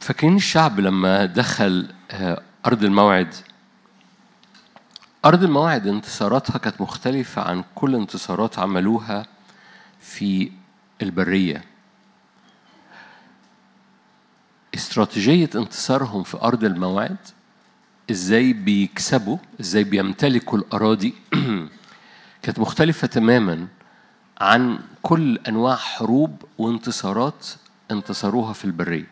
فاكرين الشعب لما دخل آه، أرض الموعد أرض الموعد انتصاراتها كانت مختلفة عن كل انتصارات عملوها في البرية استراتيجية انتصارهم في أرض الموعد ازاي بيكسبوا ازاي بيمتلكوا الأراضي كانت مختلفة تماما عن كل أنواع حروب وانتصارات انتصروها في البرية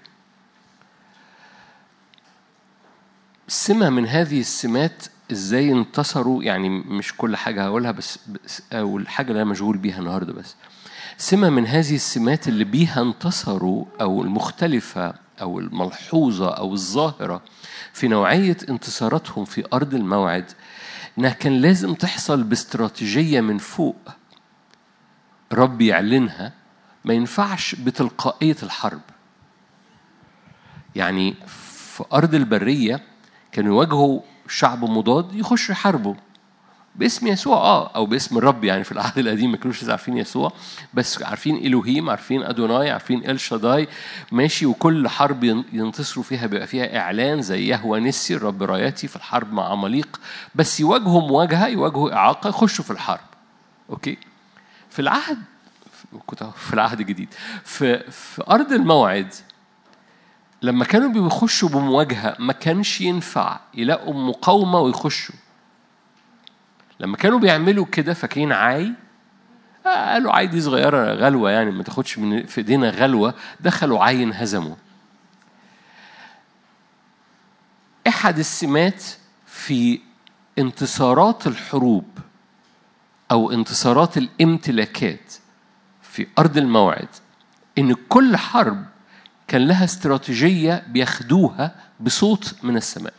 سمة من هذه السمات ازاي انتصروا يعني مش كل حاجة هقولها بس, بس أو الحاجة اللي أنا مشغول بيها النهاردة بس سمة من هذه السمات اللي بيها انتصروا أو المختلفة أو الملحوظة أو الظاهرة في نوعية انتصاراتهم في أرض الموعد إنها كان لازم تحصل باستراتيجية من فوق رب يعلنها ما ينفعش بتلقائية الحرب يعني في أرض البرية كانوا يواجهوا شعب مضاد يخشوا يحاربوا باسم يسوع اه او باسم الرب يعني في العهد القديم ما كانوش لسه عارفين يسوع بس عارفين الوهيم عارفين ادوناي عارفين ال شداي ماشي وكل حرب ين- ينتصروا فيها بيبقى فيها اعلان زي يهوى نسي الرب رايتي في الحرب مع عماليق بس يواجهوا مواجهه يواجهوا اعاقه يخشوا في الحرب اوكي في العهد كنت في العهد الجديد في في ارض الموعد لما كانوا بيخشوا بمواجهه ما كانش ينفع يلاقوا مقاومه ويخشوا لما كانوا بيعملوا كده فاكرين عاي آه قالوا عاي دي صغيره غلوه يعني ما تاخدش من في ايدينا غلوه دخلوا عاي انهزموا احد السمات في انتصارات الحروب او انتصارات الامتلاكات في ارض الموعد ان كل حرب كان لها استراتيجيه بياخدوها بصوت من السماء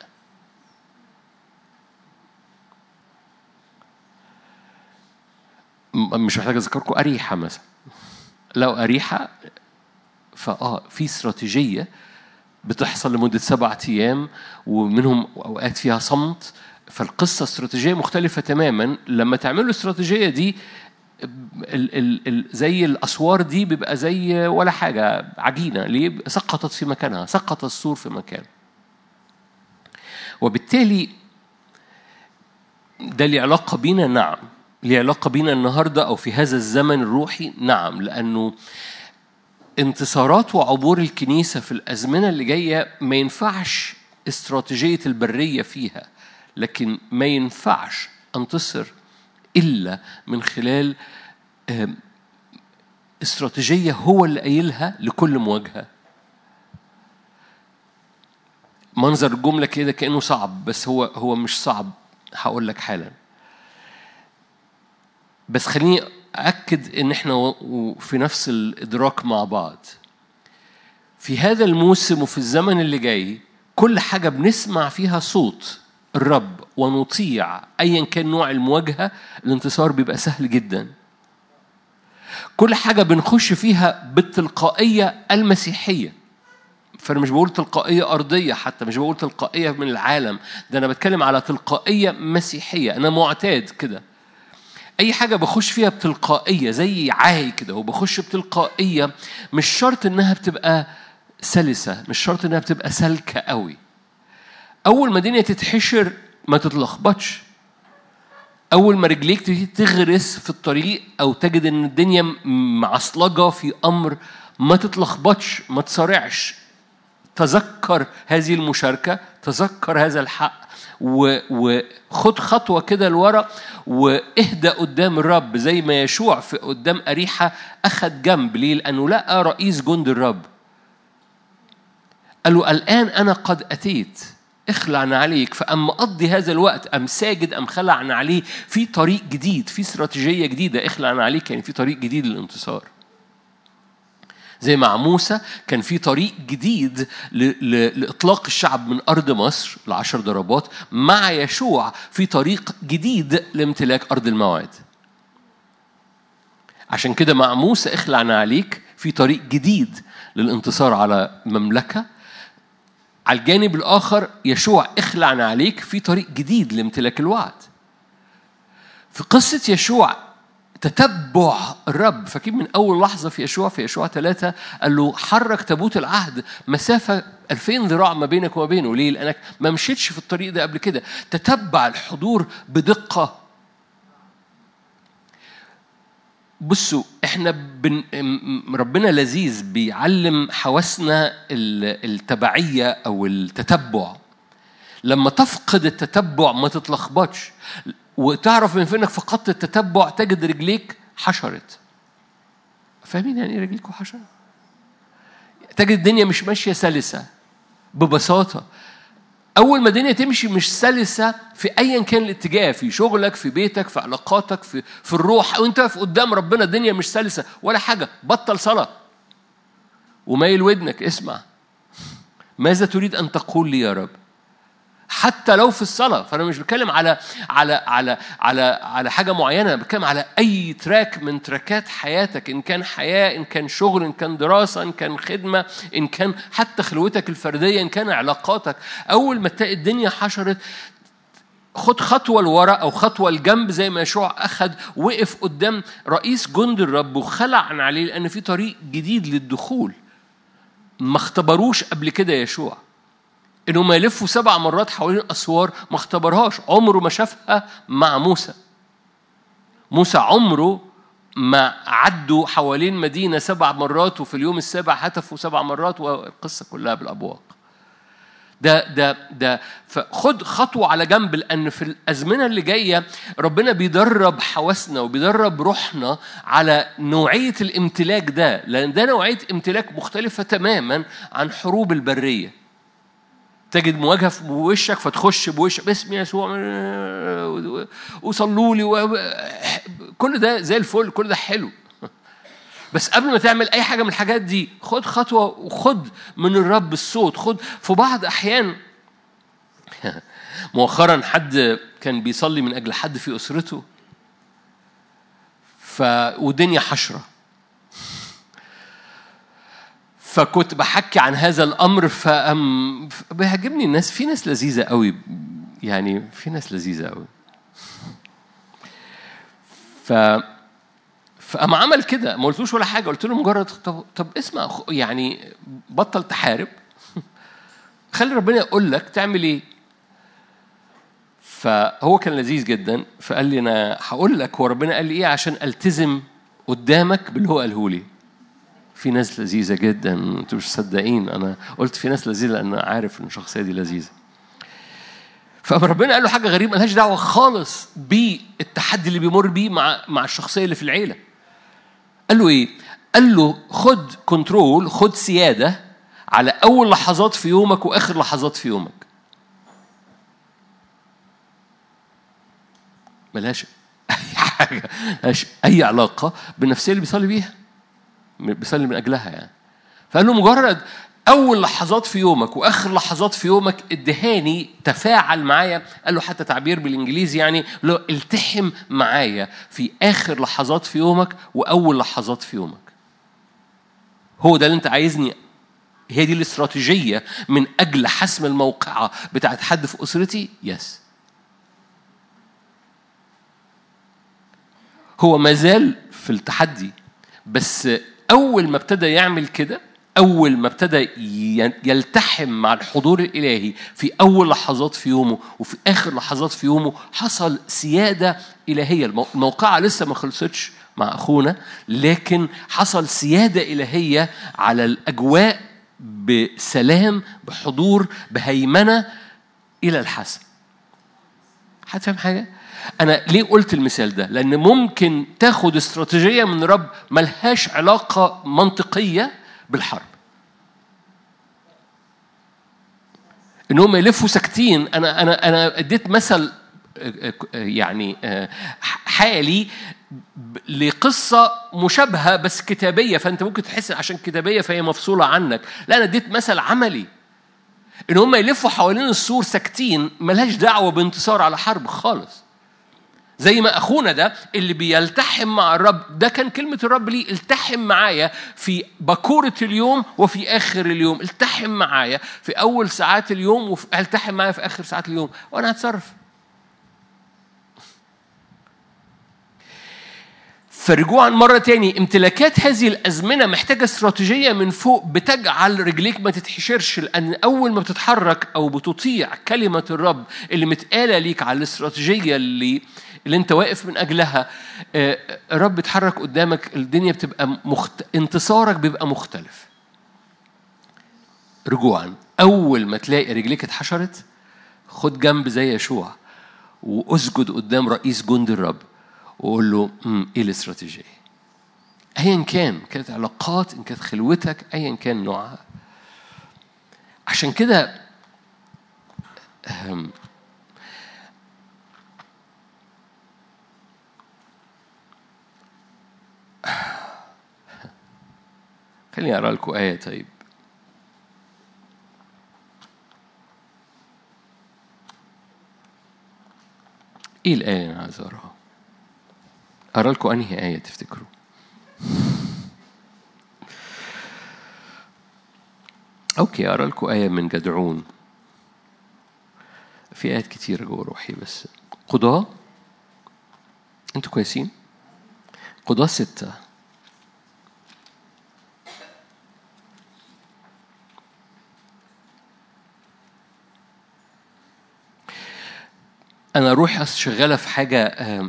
م- مش محتاج اذكركم اريحه مثلا لو اريحه فاه في استراتيجيه بتحصل لمده سبعة ايام ومنهم اوقات فيها صمت فالقصه استراتيجيه مختلفه تماما لما تعملوا الاستراتيجيه دي ال ال ال زي الاسوار دي بيبقى زي ولا حاجه عجينه ليه سقطت في مكانها سقط السور في مكانه وبالتالي ده ليه علاقة بينا نعم ليه علاقة بينا النهاردة أو في هذا الزمن الروحي نعم لأنه انتصارات وعبور الكنيسة في الأزمنة اللي جاية ما ينفعش استراتيجية البرية فيها لكن ما ينفعش أنتصر إلا من خلال آم، استراتيجية هو اللي قايلها لكل مواجهة منظر الجملة كده كأنه صعب بس هو هو مش صعب هقول لك حالا بس خليني أكد إن إحنا و- و- في نفس الإدراك مع بعض في هذا الموسم وفي الزمن اللي جاي كل حاجة بنسمع فيها صوت الرب ونطيع أيا كان نوع المواجهة الانتصار بيبقى سهل جدا كل حاجة بنخش فيها بالتلقائية المسيحية فانا مش بقول تلقائيه ارضيه حتى مش بقول تلقائيه من العالم ده انا بتكلم على تلقائيه مسيحيه انا معتاد كده اي حاجه بخش فيها بتلقائيه زي عاي كده وبخش بتلقائيه مش شرط انها بتبقى سلسه مش شرط انها بتبقى سالكه قوي اول ما الدنيا تتحشر ما تتلخبطش اول ما رجليك تبتدي تغرس في الطريق او تجد ان الدنيا م- معصلجه في امر ما تتلخبطش ما تصارعش تذكر هذه المشاركة تذكر هذا الحق و- وخد خطوة كده لورا واهدى قدام الرب زي ما يشوع في قدام أريحة أخد جنب ليه؟ لأنه لقى رئيس جند الرب قال له الآن أنا قد أتيت اخلع عليك فأما أقضي هذا الوقت أم ساجد أم خلع عليه في طريق جديد في استراتيجية جديدة اخلع عليك يعني في طريق جديد للانتصار زي مع موسى كان في طريق جديد ل- ل- لإطلاق الشعب من أرض مصر لعشر ضربات مع يشوع في طريق جديد لامتلاك أرض الموعد عشان كده مع موسى اخلع عليك في طريق جديد للانتصار على مملكة على الجانب الآخر يشوع اخلع عليك في طريق جديد لامتلاك الوعد في قصة يشوع تتبع الرب فاكرين من اول لحظه في يشوع في يشوع ثلاثه قال له حرك تابوت العهد مسافه 2000 ذراع ما بينك وما بينه ليه؟ لانك ما مشيتش في الطريق ده قبل كده تتبع الحضور بدقه بصوا احنا بن... ربنا لذيذ بيعلم حواسنا التبعيه او التتبع لما تفقد التتبع ما تتلخبطش وتعرف من فينك فقدت التتبع تجد رجليك حشرت فاهمين يعني ايه رجليكوا حشرت تجد الدنيا مش ماشيه سلسه ببساطه اول ما الدنيا تمشي مش سلسه في ايا كان الاتجاه في شغلك في بيتك في علاقاتك في في الروح وانت في قدام ربنا الدنيا مش سلسه ولا حاجه بطل صلاه ومايل ودنك اسمع ماذا تريد ان تقول لي يا رب حتى لو في الصلاه فانا مش بتكلم على على على على على حاجه معينه انا بتكلم على اي تراك من تراكات حياتك ان كان حياه ان كان شغل ان كان دراسه ان كان خدمه ان كان حتى خلوتك الفرديه ان كان علاقاتك اول ما تلاقي الدنيا حشرت خد خطوة لورا أو خطوة لجنب زي ما يشوع أخذ وقف قدام رئيس جند الرب وخلع عن عليه لأن في طريق جديد للدخول ما اختبروش قبل كده يشوع انهم يلفوا سبع مرات حوالين الاسوار ما اختبرهاش عمره ما شافها مع موسى موسى عمره ما عدوا حوالين مدينه سبع مرات وفي اليوم السابع هتفوا سبع مرات والقصه كلها بالابواق ده ده ده فخد خطوه على جنب لان في الازمنه اللي جايه ربنا بيدرب حواسنا وبيدرب روحنا على نوعيه الامتلاك ده لان ده نوعيه امتلاك مختلفه تماما عن حروب البريه تجد مواجهه في وشك فتخش بوشك باسم يسوع وصلوا لي كل ده زي الفل كل ده حلو بس قبل ما تعمل اي حاجه من الحاجات دي خد خطوه وخد من الرب الصوت خد في بعض احيان مؤخرا حد كان بيصلي من اجل حد في اسرته ف ودنيا حشره فكنت بحكي عن هذا الامر فأم بيعجبني الناس في ناس لذيذه قوي يعني في ناس لذيذه قوي ف فقام عمل كده ما قلتلوش ولا حاجه قلت له مجرد طب, طب اسمع يعني بطل تحارب خلي ربنا يقول لك تعمل ايه فهو كان لذيذ جدا فقال لي انا هقول لك هو ربنا قال لي ايه عشان التزم قدامك باللي هو قاله لي في ناس لذيذة جدا انتوا مش مصدقين انا قلت في ناس لذيذة لان عارف ان الشخصية دي لذيذة فربنا قال له حاجة غريبة ملهاش دعوة خالص بالتحدي اللي بيمر بيه مع مع الشخصية اللي في العيلة قال له ايه؟ قال له خد كنترول خد سيادة على أول لحظات في يومك وآخر لحظات في يومك ملهاش أي حاجة ملهاش أي علاقة بالنفسية اللي بيصلي بيها بيصلي من اجلها يعني فقال له مجرد اول لحظات في يومك واخر لحظات في يومك ادهاني تفاعل معايا قال له حتى تعبير بالانجليزي يعني لو التحم معايا في اخر لحظات في يومك واول لحظات في يومك هو ده اللي انت عايزني هي دي الاستراتيجيه من اجل حسم الموقعه بتاعت حد في اسرتي يس هو مازال في التحدي بس أول ما ابتدى يعمل كده أول ما ابتدى يلتحم مع الحضور الإلهي في أول لحظات في يومه وفي آخر لحظات في يومه حصل سيادة إلهية الموقعة لسه ما خلصتش مع أخونا لكن حصل سيادة إلهية على الأجواء بسلام بحضور بهيمنة إلى الحسن حد فاهم حاجة؟ أنا ليه قلت المثال ده؟ لأن ممكن تاخد استراتيجية من رب ملهاش علاقة منطقية بالحرب. إن هم يلفوا ساكتين أنا أنا أنا اديت مثل يعني حالي لقصة مشابهة بس كتابية فأنت ممكن تحس عشان كتابية فهي مفصولة عنك لا أنا اديت مثل عملي إن هم يلفوا حوالين السور ساكتين ملهاش دعوة بانتصار على حرب خالص زي ما اخونا ده اللي بيلتحم مع الرب ده كان كلمه الرب ليه التحم معايا في بكوره اليوم وفي اخر اليوم التحم معايا في اول ساعات اليوم والتحم معايا في اخر ساعات اليوم وانا هتصرف فرجوعا مرة تاني امتلاكات هذه الأزمنة محتاجة استراتيجية من فوق بتجعل رجليك ما تتحشرش لأن أول ما بتتحرك أو بتطيع كلمة الرب اللي متقالة ليك على الاستراتيجية اللي اللي أنت واقف من أجلها آه، الرب بيتحرك قدامك الدنيا بتبقى مخت... انتصارك بيبقى مختلف رجوعا أول ما تلاقي رجليك اتحشرت خد جنب زي يشوع واسجد قدام رئيس جند الرب وقول له "مم، ايه الاستراتيجيه؟ ايا كان كانت علاقات ان كانت خلوتك ايا كان نوعها عشان كده أهم، خليني اقرا لكم ايه طيب ايه الايه اللي انا عايز اقراها؟ اقرا لكم انهي ايه تفتكروا؟ اوكي اقرا لكم ايه من جدعون في ايات كتير جوه روحي بس قضاة انتوا كويسين؟ قضاة ستة أنا روحي أصل شغالة في حاجة آم،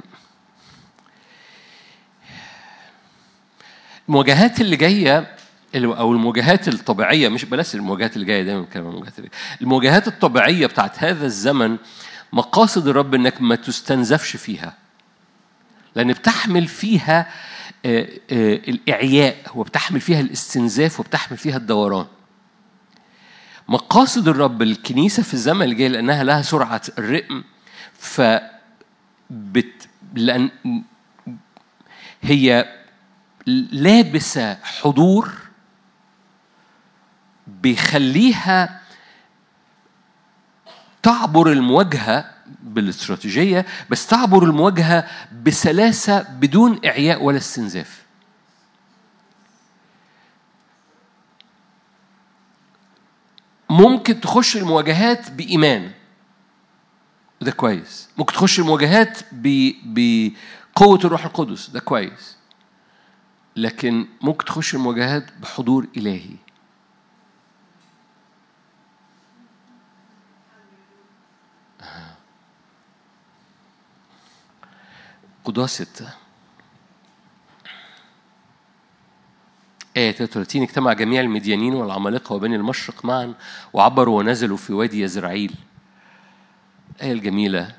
المواجهات اللي جاية اللي- أو المواجهات الطبيعية مش بلاش المواجهات اللي جاية دايما بتكلم عن المواجهات اللي المواجهات الطبيعية بتاعت هذا الزمن مقاصد الرب إنك ما تستنزفش فيها لأن بتحمل فيها آه، آه، الإعياء وبتحمل فيها الاستنزاف وبتحمل فيها الدوران مقاصد الرب الكنيسة في الزمن اللي جاي لأنها لها سرعة الرقم ف بت... لأن هي لابسة حضور بيخليها تعبر المواجهة بالاستراتيجية بس تعبر المواجهة بسلاسة بدون إعياء ولا استنزاف ممكن تخش المواجهات بإيمان ده كويس ممكن تخش المواجهات ب... بقوة الروح القدس ده كويس لكن ممكن تخش المواجهات بحضور إلهي قضاة ستة آية 33 اجتمع جميع المديانين والعمالقة وبني المشرق معا وعبروا ونزلوا في وادي يزرعيل الآية الجميلة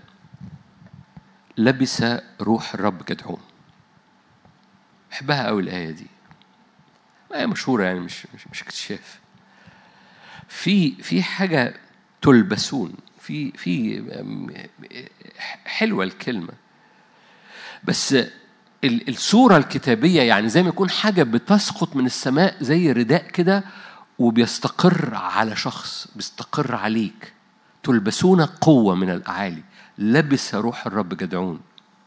لبس روح الرب جدعون بحبها قوي الآية دي آية مشهورة يعني مش مش, مش اكتشاف في في حاجة تلبسون في في حلوة الكلمة بس ال- الصورة الكتابية يعني زي ما يكون حاجة بتسقط من السماء زي رداء كده وبيستقر على شخص بيستقر عليك تلبسون قوة من الأعالي لبس روح الرب جدعون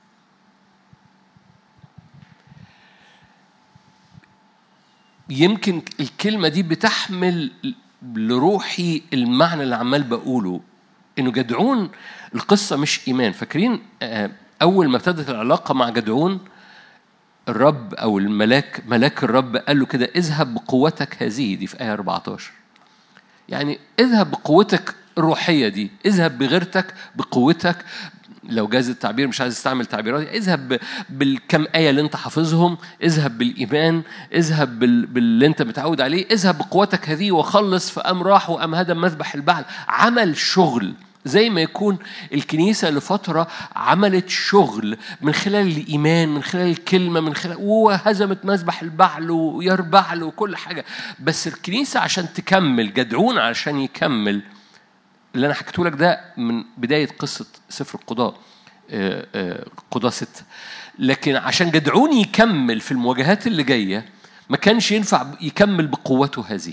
يمكن الكلمة دي بتحمل لروحي المعنى اللي عمال بقوله انه جدعون القصة مش ايمان فاكرين آه، اول ما ابتدت العلاقة مع جدعون الرب او الملاك ملاك الرب قال له كده اذهب بقوتك هذه دي في آية 14 يعني اذهب بقوتك الروحية دي اذهب بغيرتك بقوتك لو جاز التعبير مش عايز استعمل تعبيرات اذهب ب- بالكم آية اللي انت حافظهم اذهب بالإيمان اذهب بال... باللي انت متعود عليه اذهب بقوتك هذه وخلص فقام راح وقام هدم مذبح البعل عمل شغل زي ما يكون الكنيسة لفترة عملت شغل من خلال الإيمان من خلال الكلمة من خلال وهزمت مذبح البعل ويربعل وكل حاجة بس الكنيسة عشان تكمل جدعون عشان يكمل اللي انا حكيته لك ده من بدايه قصه سفر القضاء آه، آه، قضاء ستة لكن عشان جدعون يكمل في المواجهات اللي جايه ما كانش ينفع يكمل بقوته هذه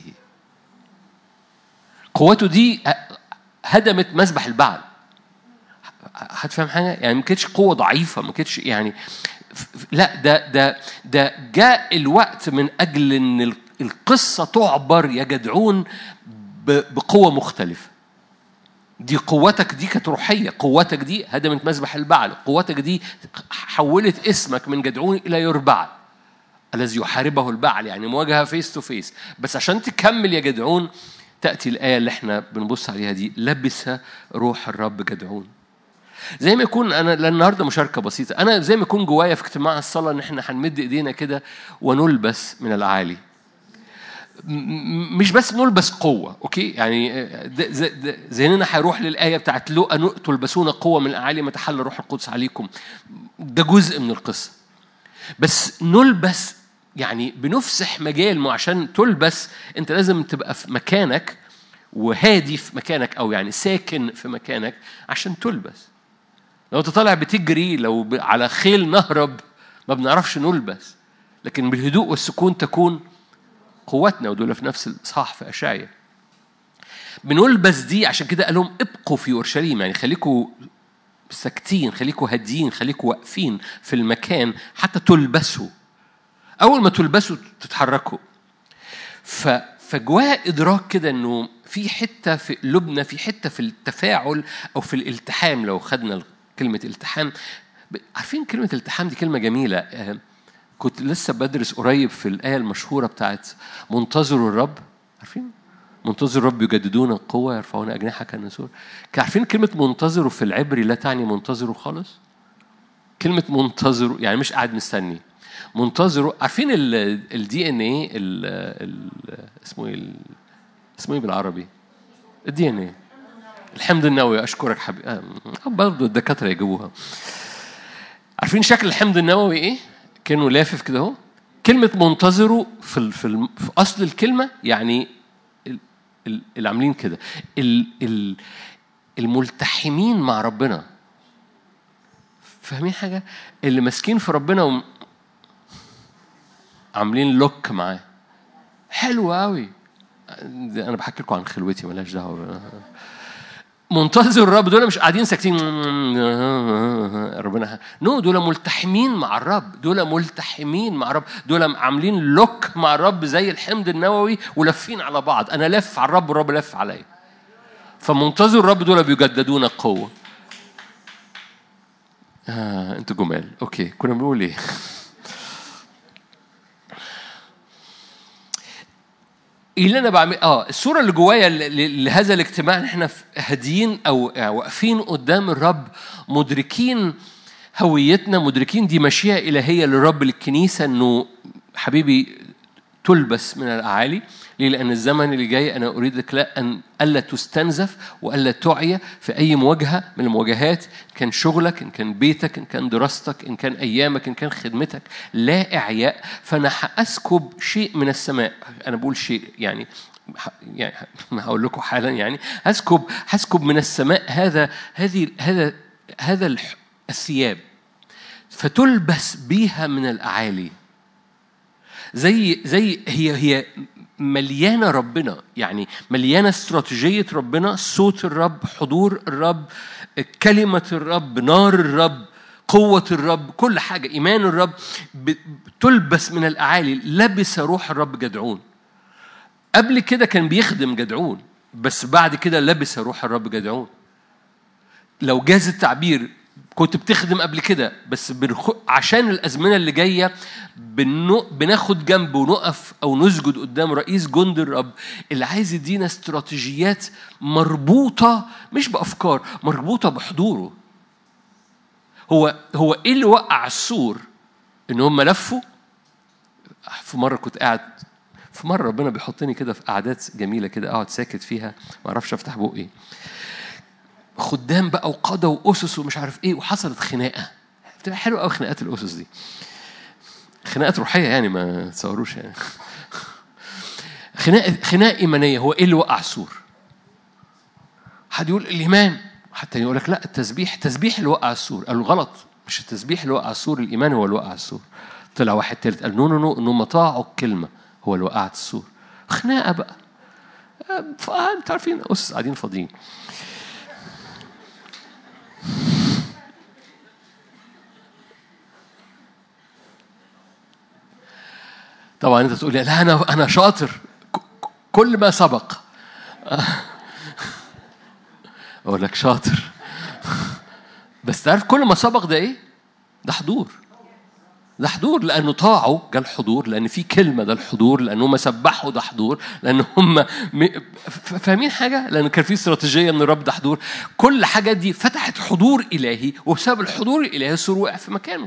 قوته دي هدمت مذبح البعل هتفهم حاجه يعني ما كانتش قوه ضعيفه ما كانتش يعني ف- ف- لا ده ده ده جاء الوقت من اجل ان ال- القصه تعبر يا جدعون ب- بقوه مختلفه دي قوتك دي كانت روحيه قوتك دي هدمت مذبح البعل قوتك دي حولت اسمك من جدعون الى يربعل الذي يحاربه البعل يعني مواجهه فيس تو فيس بس عشان تكمل يا جدعون تاتي الايه اللي احنا بنبص عليها دي لبس روح الرب جدعون زي ما يكون انا النهارده مشاركه بسيطه انا زي ما يكون جوايا في اجتماع الصلاه ان احنا هنمد ايدينا كده ونلبس من العالي مش بس نلبس قوة أوكي يعني ذهننا هيروح للآية بتاعت لو تلبسون قوة من الأعالي ما تحل روح القدس عليكم ده جزء من القصة بس نلبس يعني بنفسح مجال ما عشان تلبس أنت لازم تبقى في مكانك وهادي في مكانك أو يعني ساكن في مكانك عشان تلبس لو أنت طالع بتجري لو على خيل نهرب ما بنعرفش نلبس لكن بالهدوء والسكون تكون قوتنا ودول في نفس الإصحاح في أشعيا بنلبس دي عشان كده قال لهم ابقوا في اورشليم يعني خليكوا ساكتين خليكوا هاديين خليكوا واقفين في المكان حتى تلبسوا اول ما تلبسوا تتحركوا ف فجواها ادراك كده انه في حته في قلوبنا في حته في التفاعل او في الالتحام لو خدنا كلمه التحام عارفين كلمه التحام دي كلمه جميله آه، كنت لسه بدرس قريب في الآية المشهورة بتاعت منتظروا الرب عارفين؟ منتظر الرب يجددون القوة يرفعون أجنحة كالنسور عارفين كلمة منتظروا في العبري لا تعني منتظروا خالص كلمة منتظروا يعني مش قاعد مستني منتظروا عارفين الدي ان ايه اسمه ايه اسمه ايه بالعربي الدي ان ايه الحمض النووي اشكرك حبيبي آه، برضه الدكاتره يجيبوها عارفين شكل الحمض النووي ايه كانه لافف كده اهو كلمة منتظره في في, في أصل الكلمة يعني اللي عاملين كده الملتحمين مع ربنا فاهمين حاجة؟ اللي ماسكين في ربنا عاملين لوك معاه حلو قوي انا بحكي لكم عن خلوتي ملهاش دعوه منتظر الرب دول مش قاعدين ساكتين ربنا نو دول ملتحمين مع الرب دول ملتحمين مع الرب دول عاملين لوك مع الرب زي الحمض النووي ولافين على بعض انا لف على الرب والرب لف عليا فمنتظر الرب دول بيجددون القوه آه انتوا جمال اوكي كنا بنقول ايه ايه اللي انا بعمل اه الصوره اللي جوايا لهذا الاجتماع ان احنا هاديين او واقفين قدام الرب مدركين هويتنا مدركين دي مشيئه الهيه للرب للكنيسه انه حبيبي تلبس من الاعالي ليه؟ لأن الزمن اللي جاي أنا أريدك لا أن ألا تستنزف وألا تعيا في أي مواجهة من المواجهات إن كان شغلك إن كان بيتك إن كان دراستك إن كان أيامك إن كان خدمتك لا إعياء فأنا هأسكب شيء من السماء أنا بقول شيء يعني يعني هقول لكم حالا يعني هسكب هسكب من السماء هذا هذه هذا هذا الثياب فتلبس بيها من الأعالي زي زي هي هي مليانة ربنا يعني مليانة استراتيجية ربنا صوت الرب حضور الرب كلمة الرب نار الرب قوة الرب كل حاجة إيمان الرب تلبس من الأعالي لبس روح الرب جدعون قبل كده كان بيخدم جدعون بس بعد كده لبس روح الرب جدعون لو جاز التعبير كنت بتخدم قبل كده بس بنخ... عشان الازمنه اللي جايه بنو... بناخد جنب ونقف او نسجد قدام رئيس جند الرب اللي عايز يدينا استراتيجيات مربوطه مش بافكار مربوطه بحضوره هو هو ايه اللي وقع السور ان هم لفوا في مره كنت قاعد في مره ربنا بيحطني كده في قعدات جميله كده اقعد ساكت فيها ما اعرفش افتح بقي إيه. خدام بقى وقادة وأسس ومش عارف إيه وحصلت خناقة بتبقى حلوة قوي خناقات الأسس دي خناقات روحية يعني ما تصوروش يعني خناقة خناقة إيمانية هو إيه اللي وقع السور؟ حد يقول الإيمان حتى يقول لك لا التسبيح التسبيح اللي وقع السور قالوا غلط مش التسبيح اللي وقع السور الإيمان هو اللي وقع السور طلع واحد تالت قال نو نو نو إنهم طاعوا الكلمة هو اللي وقعت السور خناقة بقى انتوا عارفين أسس قاعدين فاضيين طبعا انت تقول لا انا انا شاطر كل ما سبق اقول لك شاطر بس تعرف كل ما سبق ده ايه ده حضور ده حضور لانه طاعوا جه الحضور لان في كلمه ده الحضور لان هم سبحوا ده حضور لان هم م... ف- فاهمين حاجه لان كان في استراتيجيه من الرب ده حضور كل حاجه دي فتحت حضور الهي وبسبب الحضور الالهي السور وقع في مكانه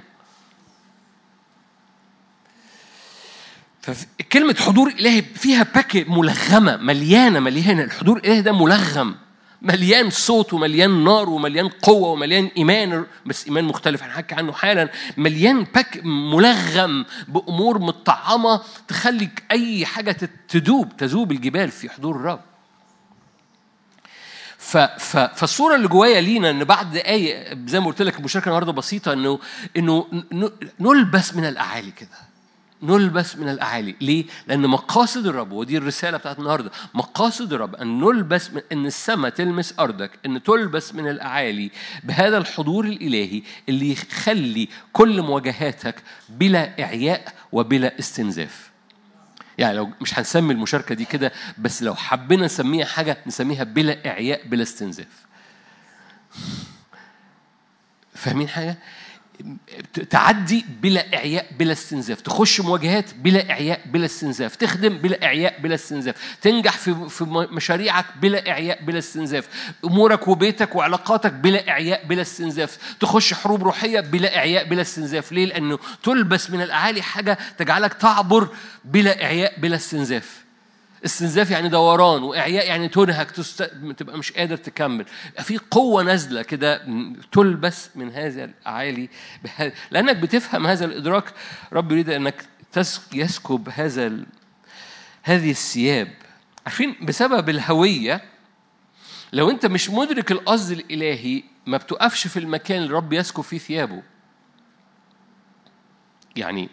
فكلمة حضور إلهي فيها باكي ملغمة مليانة مليانة الحضور الإلهي ده ملغم مليان صوت ومليان نار ومليان قوة ومليان إيمان بس إيمان مختلف هنحكي عنه حالا مليان باك ملغم بأمور مطعمة تخلي أي حاجة تدوب تذوب الجبال في حضور الرب ف ف فالصوره اللي جوايا لينا ان بعد دقايق زي ما قلت لك المشاركه النهارده بسيطه انه انه ن- نلبس من الاعالي كده نلبس من الاعالي ليه لان مقاصد الرب ودي الرساله بتاعت النهارده مقاصد الرب ان نلبس من ان السماء تلمس ارضك ان تلبس من الاعالي بهذا الحضور الالهي اللي يخلي كل مواجهاتك بلا اعياء وبلا استنزاف يعني لو مش هنسمي المشاركه دي كده بس لو حبينا نسميها حاجه نسميها بلا اعياء بلا استنزاف فاهمين حاجه تعدي بلا اعياء بلا استنزاف تخش مواجهات بلا اعياء بلا استنزاف تخدم بلا اعياء بلا استنزاف تنجح في في مشاريعك بلا اعياء بلا استنزاف امورك وبيتك وعلاقاتك بلا اعياء بلا استنزاف تخش حروب روحيه بلا اعياء بلا استنزاف ليه لانه تلبس من الاعالي حاجه تجعلك تعبر بلا اعياء بلا استنزاف استنزاف يعني دوران واعياء يعني تنهك تست... تبقى مش قادر تكمل في قوه نازله كده تلبس من هذا الاعالي بهذا... لانك بتفهم هذا الادراك رب يريد انك تس... يسكب هذا ال... هذه الثياب عارفين بسبب الهويه لو انت مش مدرك القصد الالهي ما بتقفش في المكان اللي رب يسكب فيه ثيابه يعني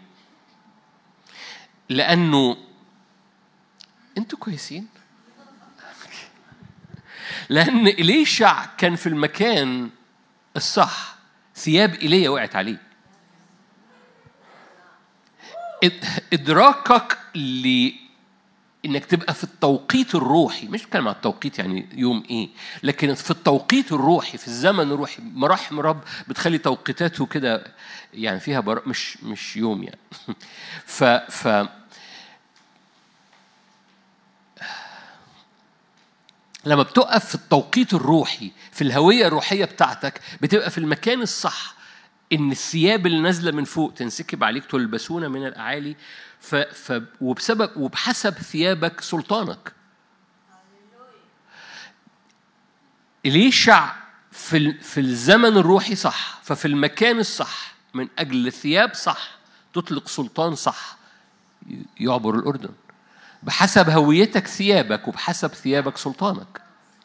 لانه انتوا كويسين لان اليشع كان في المكان الصح ثياب ايليا وقعت عليه ادراكك ل انك تبقى في التوقيت الروحي مش بتكلم عن التوقيت يعني يوم ايه لكن في التوقيت الروحي في الزمن الروحي مراحم رب بتخلي توقيتاته كده يعني فيها بر... مش مش يوم يعني ف ف لما بتقف في التوقيت الروحي في الهوية الروحية بتاعتك بتبقى في المكان الصح إن الثياب اللي نازلة من فوق تنسكب عليك تلبسون من الأعالي ف... ف... وبسبب وبحسب ثيابك سلطانك إليشع في ال... في الزمن الروحي صح ففي المكان الصح من أجل ثياب صح تطلق سلطان صح يعبر الأردن بحسب هويتك ثيابك وبحسب ثيابك سلطانك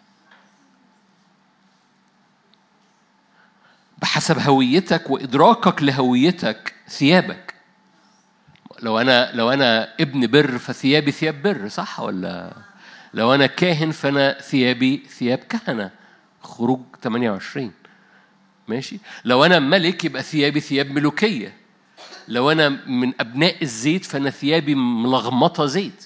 بحسب هويتك وادراكك لهويتك ثيابك لو انا لو انا ابن بر فثيابي ثياب بر صح ولا لو انا كاهن فانا ثيابي ثياب كهنه خروج 28 ماشي لو انا ملك يبقى ثيابي ثياب ملوكيه لو انا من ابناء الزيت فانا ثيابي ملغمطه زيت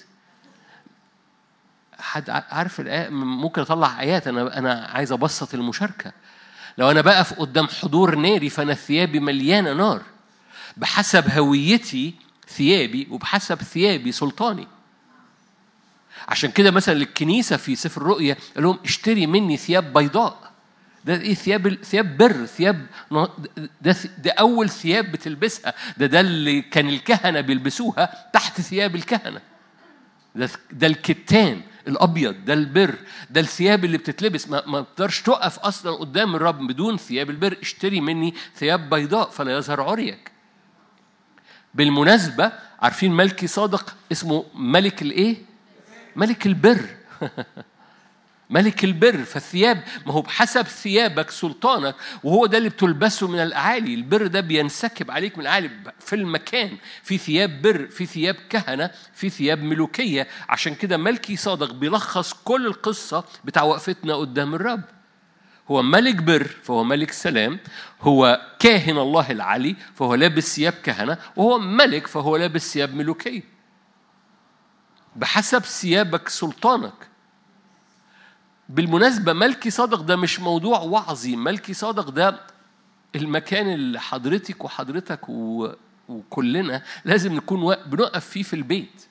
حد عارف الآية ممكن أطلع آيات أنا أنا عايز أبسط المشاركة لو أنا بقف قدام حضور ناري فأنا ثيابي مليانة نار بحسب هويتي ثيابي وبحسب ثيابي سلطاني عشان كده مثلا للكنيسة في سفر الرؤيا قال لهم اشتري مني ثياب بيضاء ده ايه ثياب ثياب بر ثياب ده ده اول ثياب بتلبسها ده ده اللي كان الكهنه بيلبسوها تحت ثياب الكهنه ده ده الكتان الابيض ده البر ده الثياب اللي بتتلبس ما, ما تقدرش تقف اصلا قدام الرب بدون ثياب البر اشتري مني ثياب بيضاء فلا يظهر عريك بالمناسبة عارفين ملكي صادق اسمه ملك الايه؟ ملك البر ملك البر فالثياب ما هو بحسب ثيابك سلطانك وهو ده اللي بتلبسه من الاعالي البر ده بينسكب عليك من الاعالي في المكان في ثياب بر في ثياب كهنه في ثياب ملوكيه عشان كده ملكي صادق بيلخص كل القصه بتاع وقفتنا قدام الرب هو ملك بر فهو ملك سلام هو كاهن الله العلي فهو لابس ثياب كهنه وهو ملك فهو لابس ثياب ملوكيه بحسب ثيابك سلطانك بالمناسبة ملكي صادق ده مش موضوع وعظي ملكي صادق ده المكان اللي حضرتك وحضرتك و... وكلنا لازم نكون و... بنقف فيه في البيت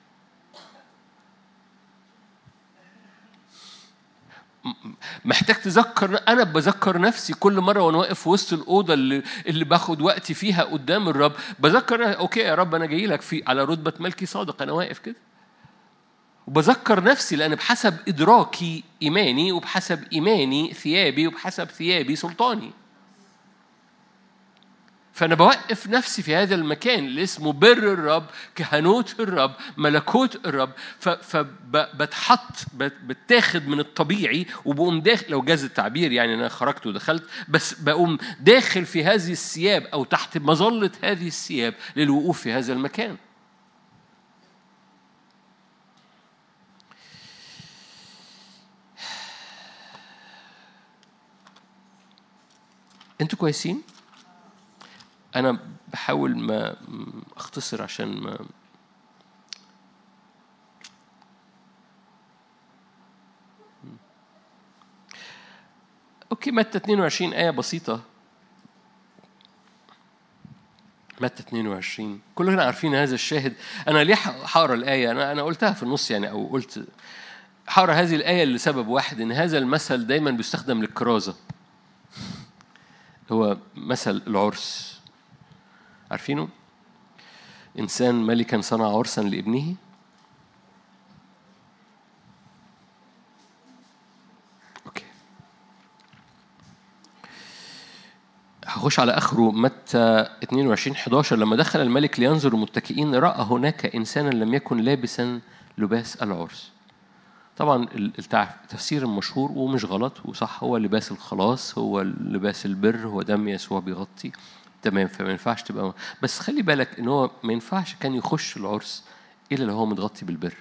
محتاج تذكر انا بذكر نفسي كل مره وانا واقف في وسط الاوضه اللي اللي باخد وقتي فيها قدام الرب بذكر اوكي يا رب انا جاي لك في على رتبه ملكي صادق انا واقف كده وبذكر نفسي لأن بحسب إدراكي إيماني وبحسب إيماني ثيابي وبحسب ثيابي سلطاني فأنا بوقف نفسي في هذا المكان اللي اسمه بر الرب كهنوت الرب ملكوت الرب فبتحط بتاخد من الطبيعي وبقوم داخل لو جاز التعبير يعني أنا خرجت ودخلت بس بقوم داخل في هذه الثياب أو تحت مظلة هذه الثياب للوقوف في هذا المكان انتوا كويسين انا بحاول ما اختصر عشان ما اوكي متى 22 ايه بسيطه متى 22 كلنا عارفين هذا الشاهد انا ليه هقرا الايه انا انا قلتها في النص يعني او قلت هقرا هذه الايه لسبب واحد ان هذا المثل دايما بيستخدم للكرازه هو مثل العرس عارفينه؟ إنسان ملكا صنع عرسا لابنه أوكي هخش على آخره متى 22 11 لما دخل الملك لينظر المتكئين رأى هناك إنسانا لم يكن لابسا لباس العرس طبعا التفسير المشهور ومش غلط وصح هو لباس الخلاص هو لباس البر هو دم يسوع بيغطي تمام فما ينفعش تبقى بس خلي بالك ان هو ما ينفعش كان يخش العرس الا لو هو متغطي بالبر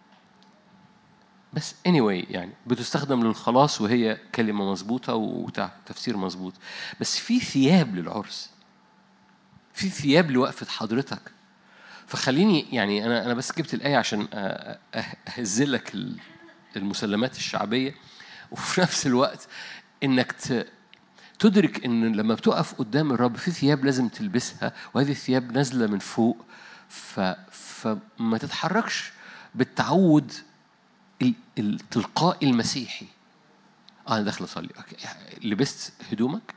بس anyway يعني بتستخدم للخلاص وهي كلمة مظبوطة وتفسير مظبوط بس في ثياب للعرس في ثياب لوقفة حضرتك فخليني يعني أنا أنا بس جبت الآية عشان أهزلك المسلمات الشعبية وفي نفس الوقت إنك تدرك إن لما بتقف قدام الرب في ثياب لازم تلبسها وهذه الثياب نازلة من فوق ف... فما تتحركش بالتعود التلقائي المسيحي اه انا داخل اصلي لبست هدومك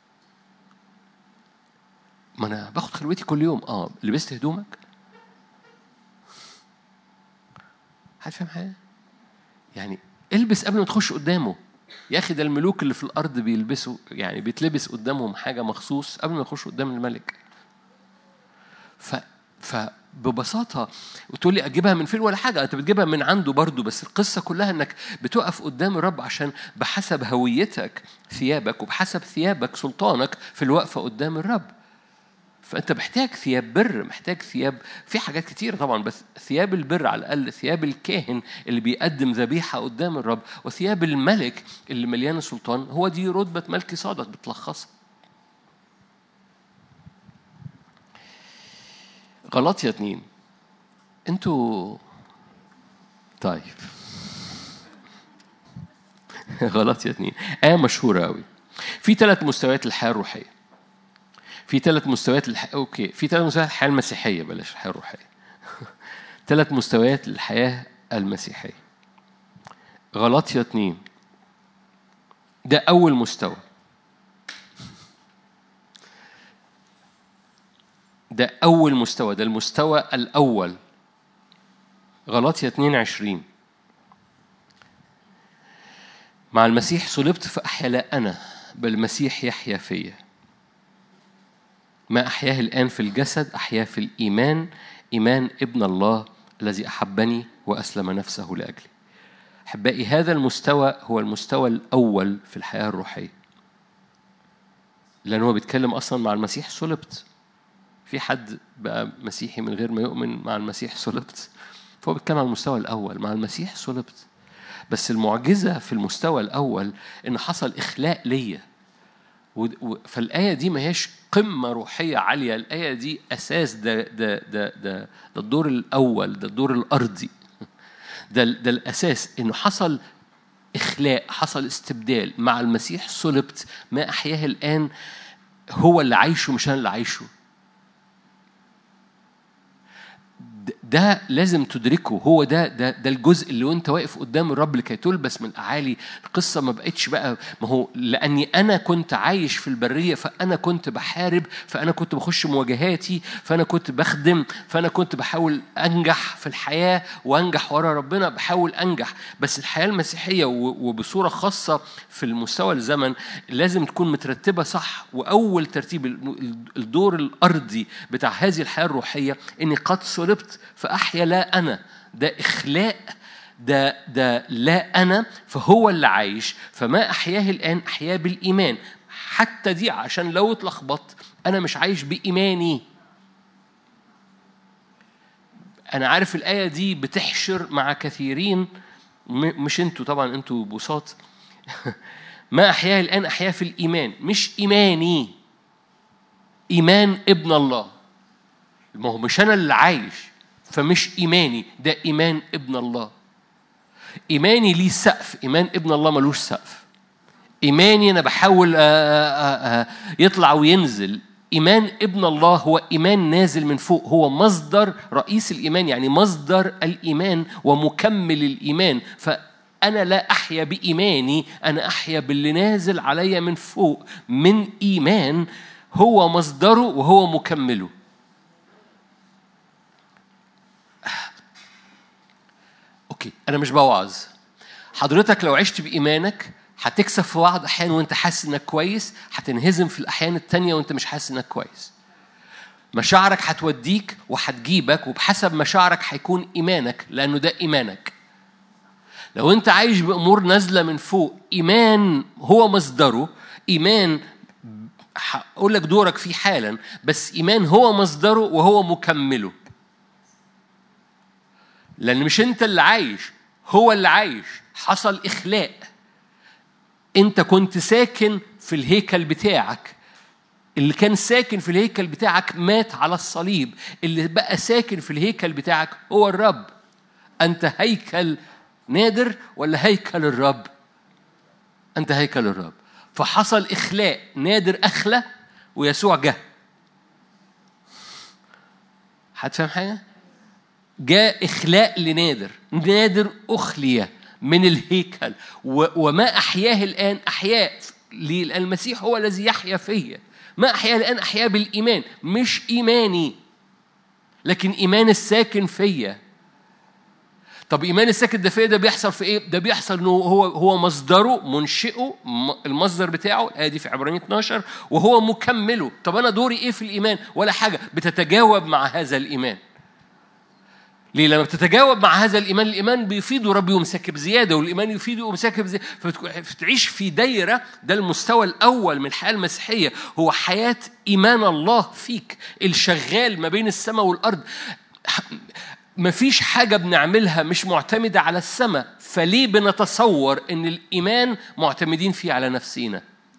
ما انا باخد خلوتي كل يوم اه لبست هدومك حد فاهم حاجه يعني البس قبل ما تخش قدامه يا اخي ده الملوك اللي في الارض بيلبسوا يعني بيتلبس قدامهم حاجه مخصوص قبل ما يخشوا قدام الملك ف فببساطه وتقول لي اجيبها من فين ولا حاجه انت بتجيبها من عنده برضه بس القصه كلها انك بتقف قدام الرب عشان بحسب هويتك ثيابك وبحسب ثيابك سلطانك في الوقفه قدام الرب فانت محتاج ثياب بر محتاج ثياب في حاجات كتيره طبعا بس ثياب البر على الاقل ثياب الكاهن اللي بيقدم ذبيحه قدام الرب وثياب الملك اللي مليان سلطان هو دي رتبه ملكي صادق بتلخصها غلط يا اتنين انتوا طيب غلط يا اتنين آية مشهورة أوي في ثلاث مستويات الحياة الروحية في ثلاث مستويات للح... اوكي في ثلاث مستويات الحياه المسيحيه بلاش الحياه الروحيه ثلاث مستويات للحياه المسيحيه غلطية اتنين ده أول مستوى ده أول مستوى ده المستوى الأول غلطية 22 مع المسيح صلبت فأحيا لا أنا بل المسيح يحيا فيا ما أحياه الآن في الجسد أحياه في الإيمان إيمان ابن الله الذي أحبني وأسلم نفسه لأجلي أحبائي هذا المستوى هو المستوى الأول في الحياة الروحية لأن هو بيتكلم أصلا مع المسيح صلبت في حد بقى مسيحي من غير ما يؤمن مع المسيح صلبت فهو بيتكلم عن المستوى الأول مع المسيح صلبت بس المعجزة في المستوى الأول إن حصل إخلاء ليا فالآية دي ما هيش قمة روحية عالية الآية دي أساس ده ده ده ده, ده الدور الأول ده الدور الأرضي ده ده الأساس إنه حصل إخلاء حصل استبدال مع المسيح صلبت ما أحياه الآن هو اللي عايشه مش أنا اللي عايشه ده لازم تدركه هو ده ده ده الجزء اللي وانت واقف قدام الرب لكي تلبس من الاعالي القصه ما بقتش بقى ما هو لاني انا كنت عايش في البريه فانا كنت بحارب فانا كنت بخش مواجهاتي فانا كنت بخدم فانا كنت بحاول انجح في الحياه وانجح ورا ربنا بحاول انجح بس الحياه المسيحيه وبصوره خاصه في المستوى الزمن لازم تكون مترتبه صح واول ترتيب الدور الارضي بتاع هذه الحياه الروحيه اني قد صلبت فأحيا لا أنا ده إخلاء ده ده لا أنا فهو اللي عايش فما أحياه الآن أحياه بالإيمان حتى دي عشان لو اتلخبطت أنا مش عايش بإيماني أنا عارف الآية دي بتحشر مع كثيرين مش انتوا طبعا انتوا بساط ما أحياه الآن أحياه في الإيمان مش إيماني إيمان ابن الله ما هو مش أنا اللي عايش فمش إيماني ده إيمان ابن الله إيماني ليه سقف إيمان ابن الله ملوش سقف إيماني أنا بحاول آه، آه، آه، يطلع وينزل إيمان ابن الله هو إيمان نازل من فوق هو مصدر رئيس الإيمان يعني مصدر الإيمان ومكمل الإيمان فأنا لا أحيا بإيماني أنا أحيا باللي نازل عليا من فوق من إيمان هو مصدره وهو مكمله اوكي انا مش بوعظ حضرتك لو عشت بايمانك هتكسب في بعض احيان وانت حاسس انك كويس هتنهزم في الاحيان التانية وانت مش حاسس انك كويس مشاعرك هتوديك وهتجيبك وبحسب مشاعرك هيكون ايمانك لانه ده ايمانك لو انت عايش بامور نازله من فوق ايمان هو مصدره ايمان هقول لك دورك فيه حالا بس ايمان هو مصدره وهو مكمله لأن مش أنت اللي عايش هو اللي عايش حصل إخلاء أنت كنت ساكن في الهيكل بتاعك اللي كان ساكن في الهيكل بتاعك مات على الصليب اللي بقى ساكن في الهيكل بتاعك هو الرب أنت هيكل نادر ولا هيكل الرب أنت هيكل الرب فحصل إخلاء نادر أخلى ويسوع جه هتفهم حاجة؟ جاء إخلاء لنادر نادر أخلي من الهيكل وما أحياه الآن أحياه المسيح هو الذي يحيا فيا ما أحياه الآن أحياه بالإيمان مش إيماني لكن إيمان الساكن فيا طب ايمان الساكن ده فيا ده بيحصل في ايه؟ ده بيحصل انه هو هو مصدره منشئه المصدر بتاعه ادي في عبرانية 12 وهو مكمله، طب انا دوري ايه في الايمان؟ ولا حاجه بتتجاوب مع هذا الايمان. ليه؟ لما بتتجاوب مع هذا الإيمان الإيمان بيفيد ورب يمسك بزيادة والإيمان يفيد ويمسك بزيادة فتعيش في دايرة ده المستوى الأول من الحياة المسيحية هو حياة إيمان الله فيك الشغال ما بين السماء والأرض مفيش حاجة بنعملها مش معتمدة على السماء فليه بنتصور إن الإيمان معتمدين فيه على نفسينا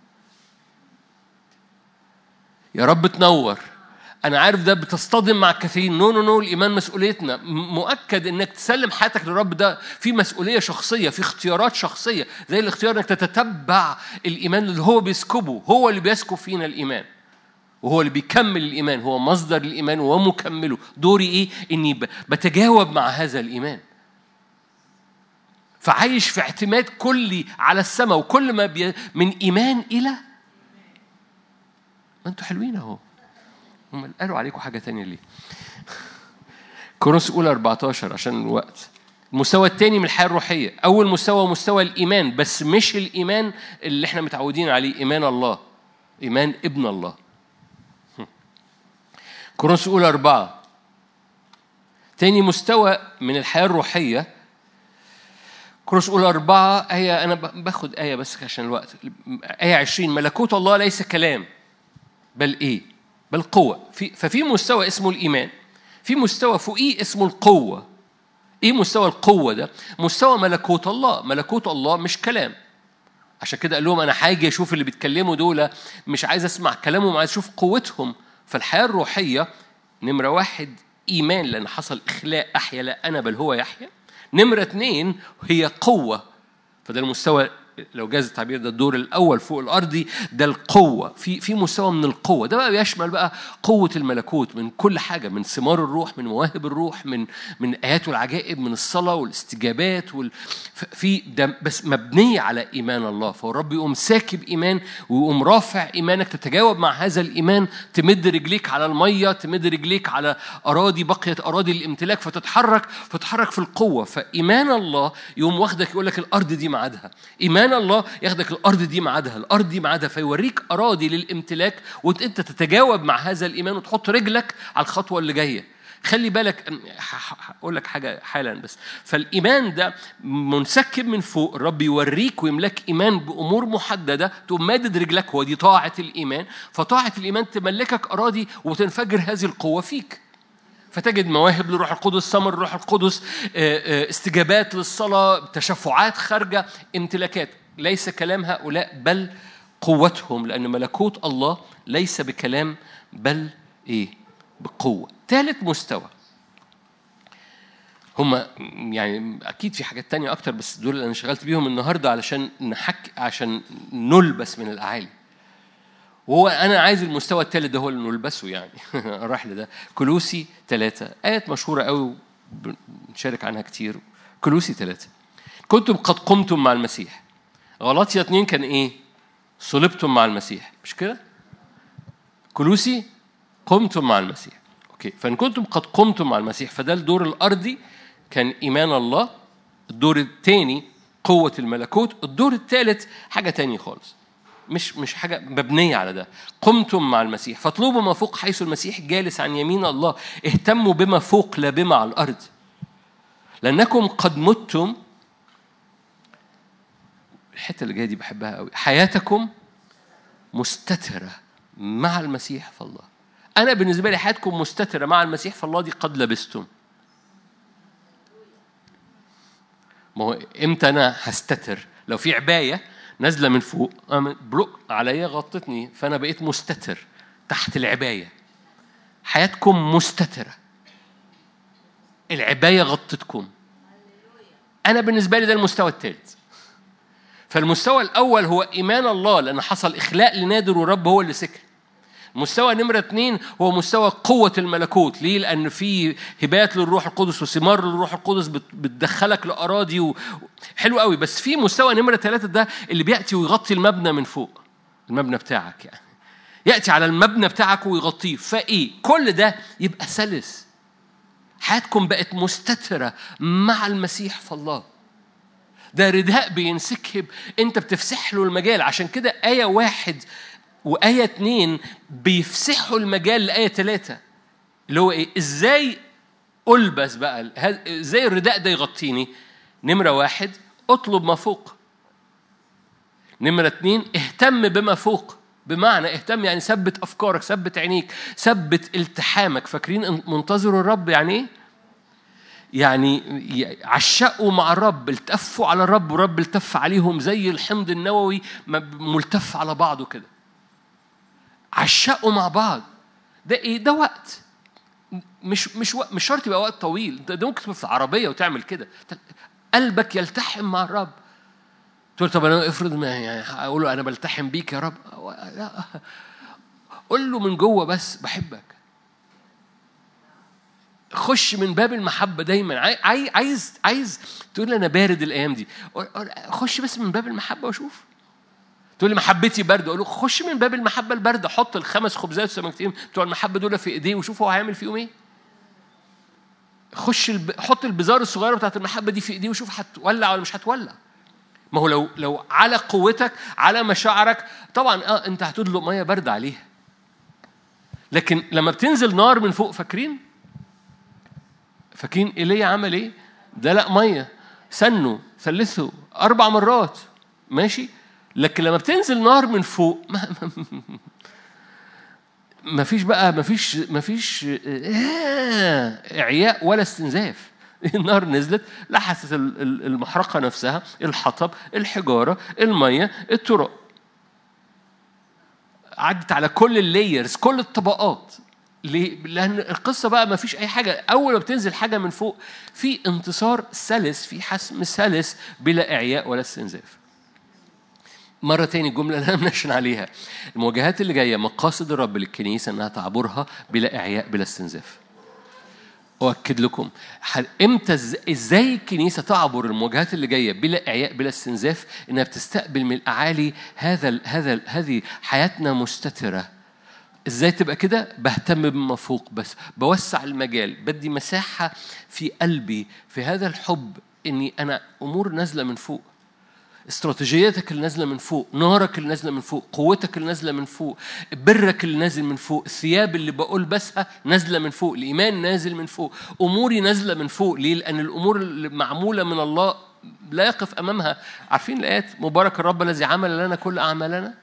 يا رب تنور انا عارف ده بتصطدم مع كثيرين نو نو نو الايمان مسؤوليتنا مؤكد انك تسلم حياتك للرب ده في مسؤوليه شخصيه في اختيارات شخصيه زي الاختيار انك تتتبع الايمان اللي هو بيسكبه هو اللي بيسكب فينا الايمان وهو اللي بيكمل الايمان هو مصدر الايمان ومكمله دوري ايه اني بتجاوب مع هذا الايمان فعايش في اعتماد كلي على السماء وكل ما بي من ايمان الى ما انتوا حلوين اهو هم قالوا عليكم حاجة تانية ليه؟ كورنثوس أولى 14 عشان الوقت المستوى الثاني من الحياة الروحية أول مستوى مستوى الإيمان بس مش الإيمان اللي احنا متعودين عليه إيمان الله إيمان ابن الله كورنثوس أولى أربعة تاني مستوى من الحياة الروحية كورنثوس أولى أربعة آية أنا باخد آية بس عشان الوقت آية عشرين ملكوت الله ليس كلام بل إيه بالقوة في ففي مستوى اسمه الإيمان في مستوى فوقيه اسمه القوة إيه مستوى القوة ده؟ مستوى ملكوت الله ملكوت الله مش كلام عشان كده قال لهم أنا هاجي أشوف اللي بيتكلموا دول مش عايز أسمع كلامهم عايز أشوف قوتهم فالحياة الروحية نمرة واحد إيمان لأن حصل إخلاء أحيا لا أنا بل هو يحيا نمرة اتنين هي قوة فده المستوى لو جاز التعبير ده الدور الاول فوق الارضي ده القوه في في مستوى من القوه ده بقى بيشمل بقى قوه الملكوت من كل حاجه من ثمار الروح من مواهب الروح من من ايات والعجائب من الصلاه والاستجابات وال في ده بس مبنيه على ايمان الله فالرب يقوم ساكب ايمان ويقوم رافع ايمانك تتجاوب مع هذا الايمان تمد رجليك على الميه تمد رجليك على اراضي بقيت اراضي الامتلاك فتتحرك فتتحرك في القوه فايمان الله يقوم واخدك يقول لك الارض دي ميعادها ايمان الله ياخدك الارض دي ميعادها الارض دي ميعادها فيوريك اراضي للامتلاك وانت تتجاوب مع هذا الايمان وتحط رجلك على الخطوه اللي جايه خلي بالك هقول لك حاجه حالا بس فالايمان ده منسكب من فوق الرب يوريك ويملك ايمان بامور محدده تقوم مادد رجلك هو دي طاعه الايمان فطاعه الايمان تملكك اراضي وتنفجر هذه القوه فيك فتجد مواهب للروح القدس ثمر الروح القدس استجابات للصلاه تشفعات خارجه امتلاكات ليس كلام هؤلاء بل قوتهم لأن ملكوت الله ليس بكلام بل إيه؟ بقوة. ثالث مستوى هما يعني أكيد في حاجات تانية أكتر بس دول اللي أنا انشغلت بيهم النهاردة علشان نحك عشان نلبس من الأعالي. وهو أنا عايز المستوى الثالث ده هو اللي نلبسه يعني راح لده كلوسي ثلاثة آيات مشهورة قوي بنشارك عنها كتير كلوسي ثلاثة كنتم قد قمتم مع المسيح غلطية اتنين كان ايه؟ صلبتم مع المسيح مش كده؟ كلوسي قمتم مع المسيح اوكي فان كنتم قد قمتم مع المسيح فده الدور الارضي كان ايمان الله الدور الثاني قوة الملكوت الدور الثالث حاجة تانية خالص مش مش حاجة مبنية على ده قمتم مع المسيح فاطلبوا ما فوق حيث المسيح جالس عن يمين الله اهتموا بما فوق لا بما على الأرض لأنكم قد متم الحته اللي جايه دي بحبها قوي حياتكم مستتره مع المسيح في الله انا بالنسبه لي حياتكم مستتره مع المسيح في الله دي قد لبستم ما هو امتى انا هستتر لو في عبايه نازله من فوق بلق عليا غطتني فانا بقيت مستتر تحت العبايه حياتكم مستتره العبايه غطتكم انا بالنسبه لي ده المستوى الثالث فالمستوى الأول هو إيمان الله لأن حصل إخلاء لنادر ورب هو اللي سكن. مستوى نمرة اثنين هو مستوى قوة الملكوت، ليه؟ لأن في هبات للروح القدس وثمار للروح القدس بتدخلك لأراضي و... حلو قوي بس في مستوى نمرة ثلاثة ده اللي بيأتي ويغطي المبنى من فوق. المبنى بتاعك يعني. يأتي على المبنى بتاعك ويغطيه، فإيه؟ كل ده يبقى سلس. حياتكم بقت مستترة مع المسيح في الله. ده رداء بينسكب انت بتفسح له المجال عشان كده آية واحد وآية اتنين بيفسحوا المجال لآية ثلاثة اللي هو إيه؟ إزاي ألبس بقى إزاي الرداء ده يغطيني؟ نمرة واحد اطلب ما فوق نمرة اتنين اهتم بما فوق بمعنى اهتم يعني ثبت أفكارك ثبت عينيك ثبت التحامك فاكرين منتظروا الرب يعني إيه؟ يعني عشقوا مع الرب التفوا على الرب والرب التف عليهم زي الحمض النووي ملتف على بعضه كده عشقوا مع بعض ده ايه ده وقت مش مش وقت مش شرط يبقى وقت طويل ده, ده ممكن تبقى في العربيه وتعمل كده قلبك يلتحم مع الرب تقول طب انا افرض ما يعني اقول له انا بلتحم بيك يا رب لا قول له من جوه بس بحبك خش من باب المحبة دايما عايز عايز عايز تقول لي أنا بارد الأيام دي خش بس من باب المحبة وشوف تقول لي محبتي باردة أقول له خش من باب المحبة الباردة حط الخمس خبزات والسمكتين بتوع المحبة دول في إيديه وشوف هو هيعمل فيهم إيه خش الب... حط البزار الصغيرة بتاعت المحبة دي في إيديه وشوف هتولع ولا مش هتولع ما هو لو لو على قوتك على مشاعرك طبعا اه انت هتدلق ميه بارده عليها لكن لما بتنزل نار من فوق فاكرين فاكرين ايليا عمل ايه؟ دلق ميه سنه ثلثه اربع مرات ماشي؟ لكن لما بتنزل نار من فوق ما, ما فيش بقى ما فيش ما فيش اعياء ولا استنزاف النار نزلت لحست المحرقه نفسها الحطب الحجاره الميه التراب عدت على كل اللايرز كل الطبقات ليه؟ لأن القصة بقى ما فيش أي حاجة أول ما بتنزل حاجة من فوق في انتصار سلس في حسم سلس بلا إعياء ولا استنزاف مرة تاني الجملة اللي أنا منشن عليها المواجهات اللي جاية مقاصد الرب للكنيسة إنها تعبرها بلا إعياء بلا استنزاف أؤكد لكم ح- إمتى إز- إزاي الكنيسة تعبر المواجهات اللي جاية بلا إعياء بلا استنزاف إنها بتستقبل من الأعالي هذا ال- هذا ال- هذه حياتنا مستترة ازاي تبقى كده بهتم بما فوق بس بوسع المجال بدي مساحة في قلبي في هذا الحب اني انا امور نازلة من فوق استراتيجيتك اللي نازله من فوق نارك اللي نازله من فوق قوتك اللي نازله من فوق برك اللي نازل من فوق الثياب اللي بلبسها نازله من فوق الايمان نازل من فوق اموري نازله من فوق ليه لان الامور اللي معموله من الله لا يقف امامها عارفين الايات مبارك الرب الذي عمل لنا كل اعمالنا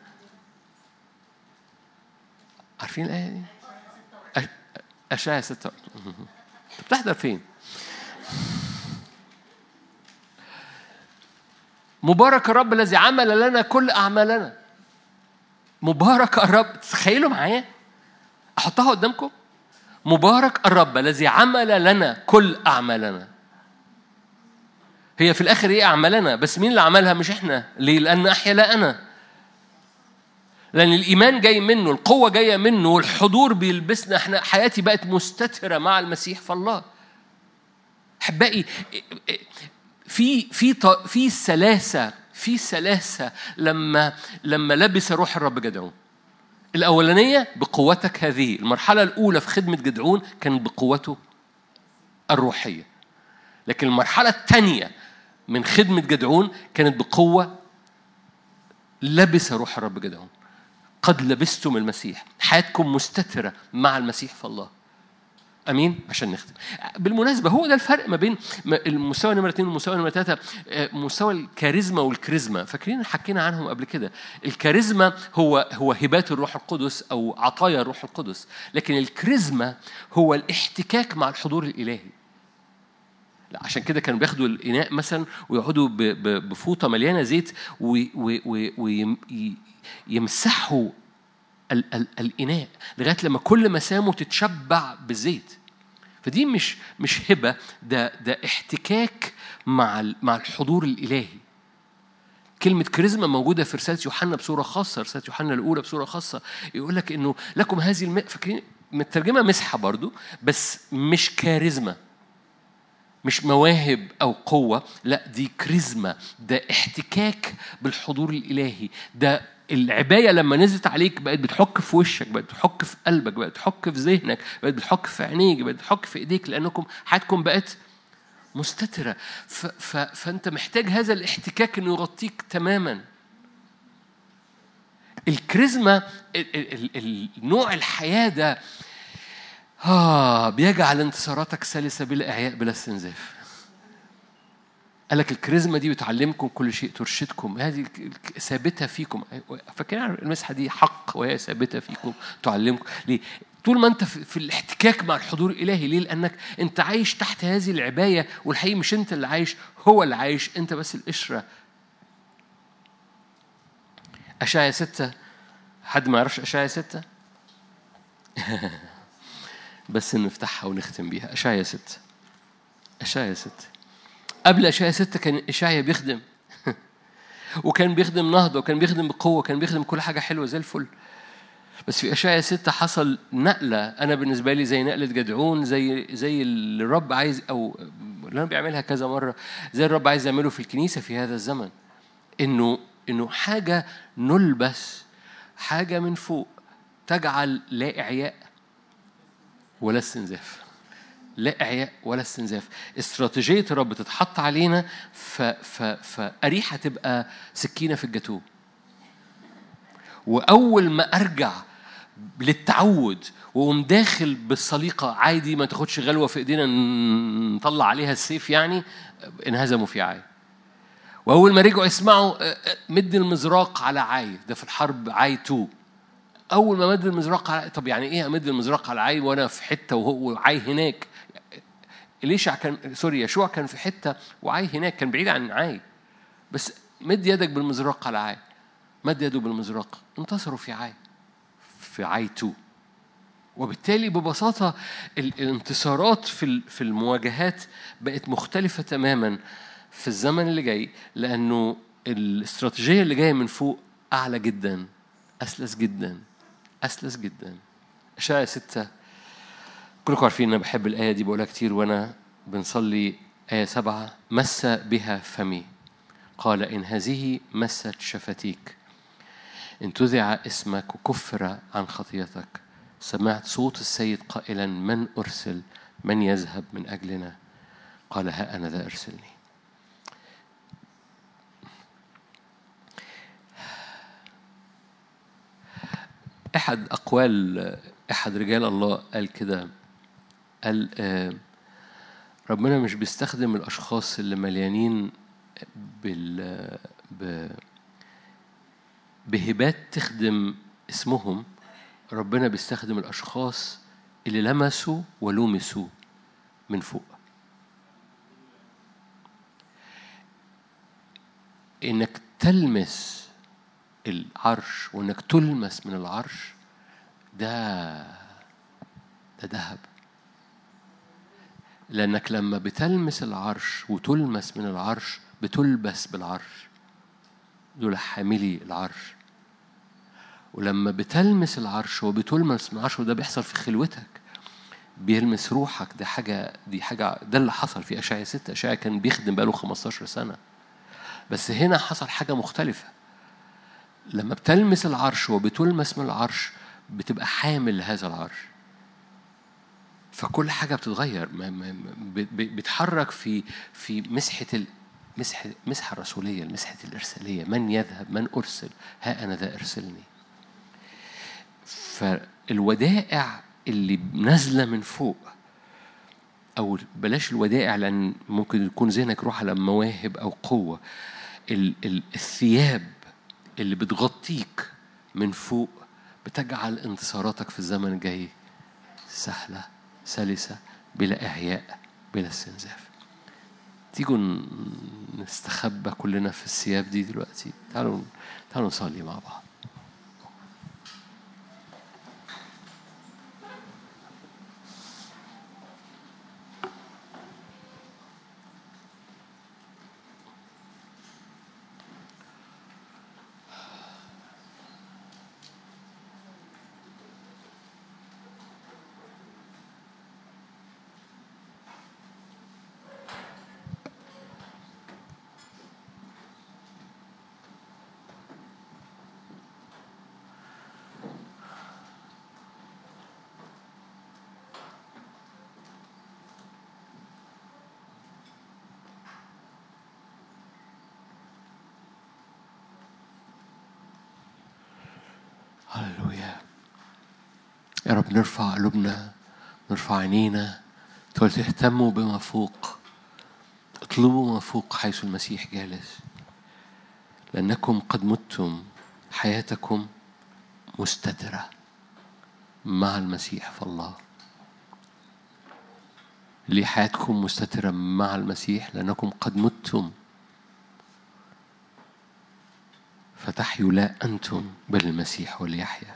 عارفين الايه دي أش- اشعياء 6 أنت بتحضر فين مبارك الرب الذي عمل لنا كل أعمالنا مبارك الرب تخيلوا معايا أحطها قدامكم مبارك الرب الذي عمل لنا كل أعمالنا هي في الآخر إيه أعمالنا بس مين اللي عملها مش إحنا ليه لأن أحيا لا أنا لأن الإيمان جاي منه القوة جاية منه والحضور بيلبسنا إحنا حياتي بقت مستترة مع المسيح فالله أحبائي في في ط- في سلاسة في سلاسة لما لما لبس روح الرب جدعون الأولانية بقوتك هذه المرحلة الأولى في خدمة جدعون كانت بقوته الروحية لكن المرحلة الثانية من خدمة جدعون كانت بقوة لبس روح الرب جدعون قد لبستم المسيح حياتكم مستترة مع المسيح في الله امين عشان نختم بالمناسبه هو ده الفرق ما بين م- المستوى نمره اثنين والمستوى نمره ثلاثه آه، مستوى الكاريزما والكريزما فاكرين حكينا عنهم قبل كده الكاريزما هو هو هبات الروح القدس او عطايا الروح القدس لكن الكريزما هو الاحتكاك مع الحضور الالهي لا عشان كده كانوا بياخدوا الاناء مثلا ويقعدوا ب- ب- بفوطه مليانه زيت ويمسحوا ال- ال- الاناء لغايه لما كل مسامه تتشبع بالزيت فدي مش مش هبه ده ده احتكاك مع ال- مع الحضور الالهي كلمة كاريزما موجودة في رسالة يوحنا بصورة خاصة، رسالة يوحنا الأولى بصورة خاصة، يقول لك إنه لكم هذه الم... فاكرين مترجمة مسحة برضو بس مش كاريزما مش مواهب أو قوة لا دي كاريزما ده احتكاك بالحضور الإلهي ده العباية لما نزلت عليك بقت بتحك في وشك بقت بتحك في قلبك بقت بتحك في ذهنك بقت بتحك في عينيك بقت بتحك في إيديك لأنكم حياتكم بقت مستترة ف ف فأنت محتاج هذا الاحتكاك إنه يغطيك تماما الكاريزما ال- ال- ال- النوع الحياة ده آه بيجعل انتصاراتك سلسة بلا إعياء بلا استنزاف قال لك الكاريزما دي بتعلمكم كل شيء ترشدكم هذه الك- الك- ثابتة فيكم فاكرين المسحة دي حق وهي ثابتة فيكم تعلمكم ليه؟ طول ما انت في في الاحتكاك مع الحضور الالهي ليه؟ لانك انت عايش تحت هذه العبايه والحقيقه مش انت اللي عايش هو اللي عايش انت بس القشره. اشعيا ستة حد ما يعرفش اشعيا ستة؟ بس نفتحها ونختم بيها اشعيا ستة. اشعيا ستة. قبل اشعيا ستة كان اشعيا بيخدم وكان بيخدم نهضه وكان بيخدم بقوه وكان بيخدم كل حاجه حلوه زي الفل بس في اشعيا ستة حصل نقله انا بالنسبه لي زي نقله جدعون زي زي اللي الرب عايز او اللي انا بيعملها كذا مره زي الرب عايز يعمله في الكنيسه في هذا الزمن انه انه حاجه نلبس حاجه من فوق تجعل لا اعياء ولا استنزاف لا إعياء ولا استنزاف استراتيجية الرب تتحط علينا ف... ف... فأريحة تبقى سكينة في الجاتوه وأول ما أرجع للتعود وأقوم داخل بالسليقة عادي ما تاخدش غلوة في إيدينا نطلع عليها السيف يعني انهزموا في عاي وأول ما رجعوا يسمعوا آه، آه، مد المزراق على عاي ده في الحرب عاي 2 اول ما مد المزراق على طب يعني ايه امد المزراق على عاي وانا في حته وهو عاي هناك ليشع كان سوري يشوع كان في حته وعاي هناك كان بعيد عن عاي بس مد يدك بالمزراق على عاي مد يده بالمزراق انتصروا في عاي في عاي 2 وبالتالي ببساطة الانتصارات في في المواجهات بقت مختلفة تماما في الزمن اللي جاي لأنه الاستراتيجية اللي جاية من فوق أعلى جدا أسلس جدا أسلس جدا أشعة ستة كلكم عارفين أنا بحب الآية دي بقولها كتير وأنا بنصلي آية سبعة مس بها فمي قال إن هذه مست شفتيك إن تذع اسمك وكفر عن خطيتك سمعت صوت السيد قائلا من أرسل من يذهب من أجلنا قال ها أنا ذا أرسلني أحد أقوال أحد رجال الله قال كده قال آه، ربنا مش بيستخدم الأشخاص اللي مليانين بال بهبات تخدم اسمهم ربنا بيستخدم الأشخاص اللي لمسوا ولمسوا من فوق إنك تلمس العرش وإنك تلمس من العرش ده ده ذهب لأنك لما بتلمس العرش وتلمس من العرش بتلبس بالعرش دول حاملي العرش ولما بتلمس العرش وبتلمس من العرش وده بيحصل في خلوتك بيلمس روحك دي حاجة دي حاجة ده اللي حصل في أشعيا ستة أشعيا كان بيخدم بقاله 15 سنة بس هنا حصل حاجة مختلفة لما بتلمس العرش وبتلمس من العرش بتبقى حامل لهذا العرش فكل حاجة بتتغير بتحرك في في مسحة مسحة مسحة الرسولية المسحة الإرسالية من يذهب من أرسل ها أنا ذا أرسلني فالودائع اللي نازلة من فوق أو بلاش الودائع لأن ممكن يكون ذهنك يروح على مواهب أو قوة الثياب اللي بتغطيك من فوق بتجعل انتصاراتك في الزمن الجاي سهلة سلسة بلا إعياء بلا استنزاف تيجوا نستخبى كلنا في الثياب دي دلوقتي تعالوا تعالوا نصلي مع بعض يا رب نرفع قلوبنا نرفع عينينا تقول تهتموا بما فوق اطلبوا ما فوق حيث المسيح جالس لأنكم قد متم حياتكم مستترة مع المسيح في الله ليه حياتكم مستترة مع المسيح لأنكم قد متم فتحيوا لا أنتم بل المسيح وليحيا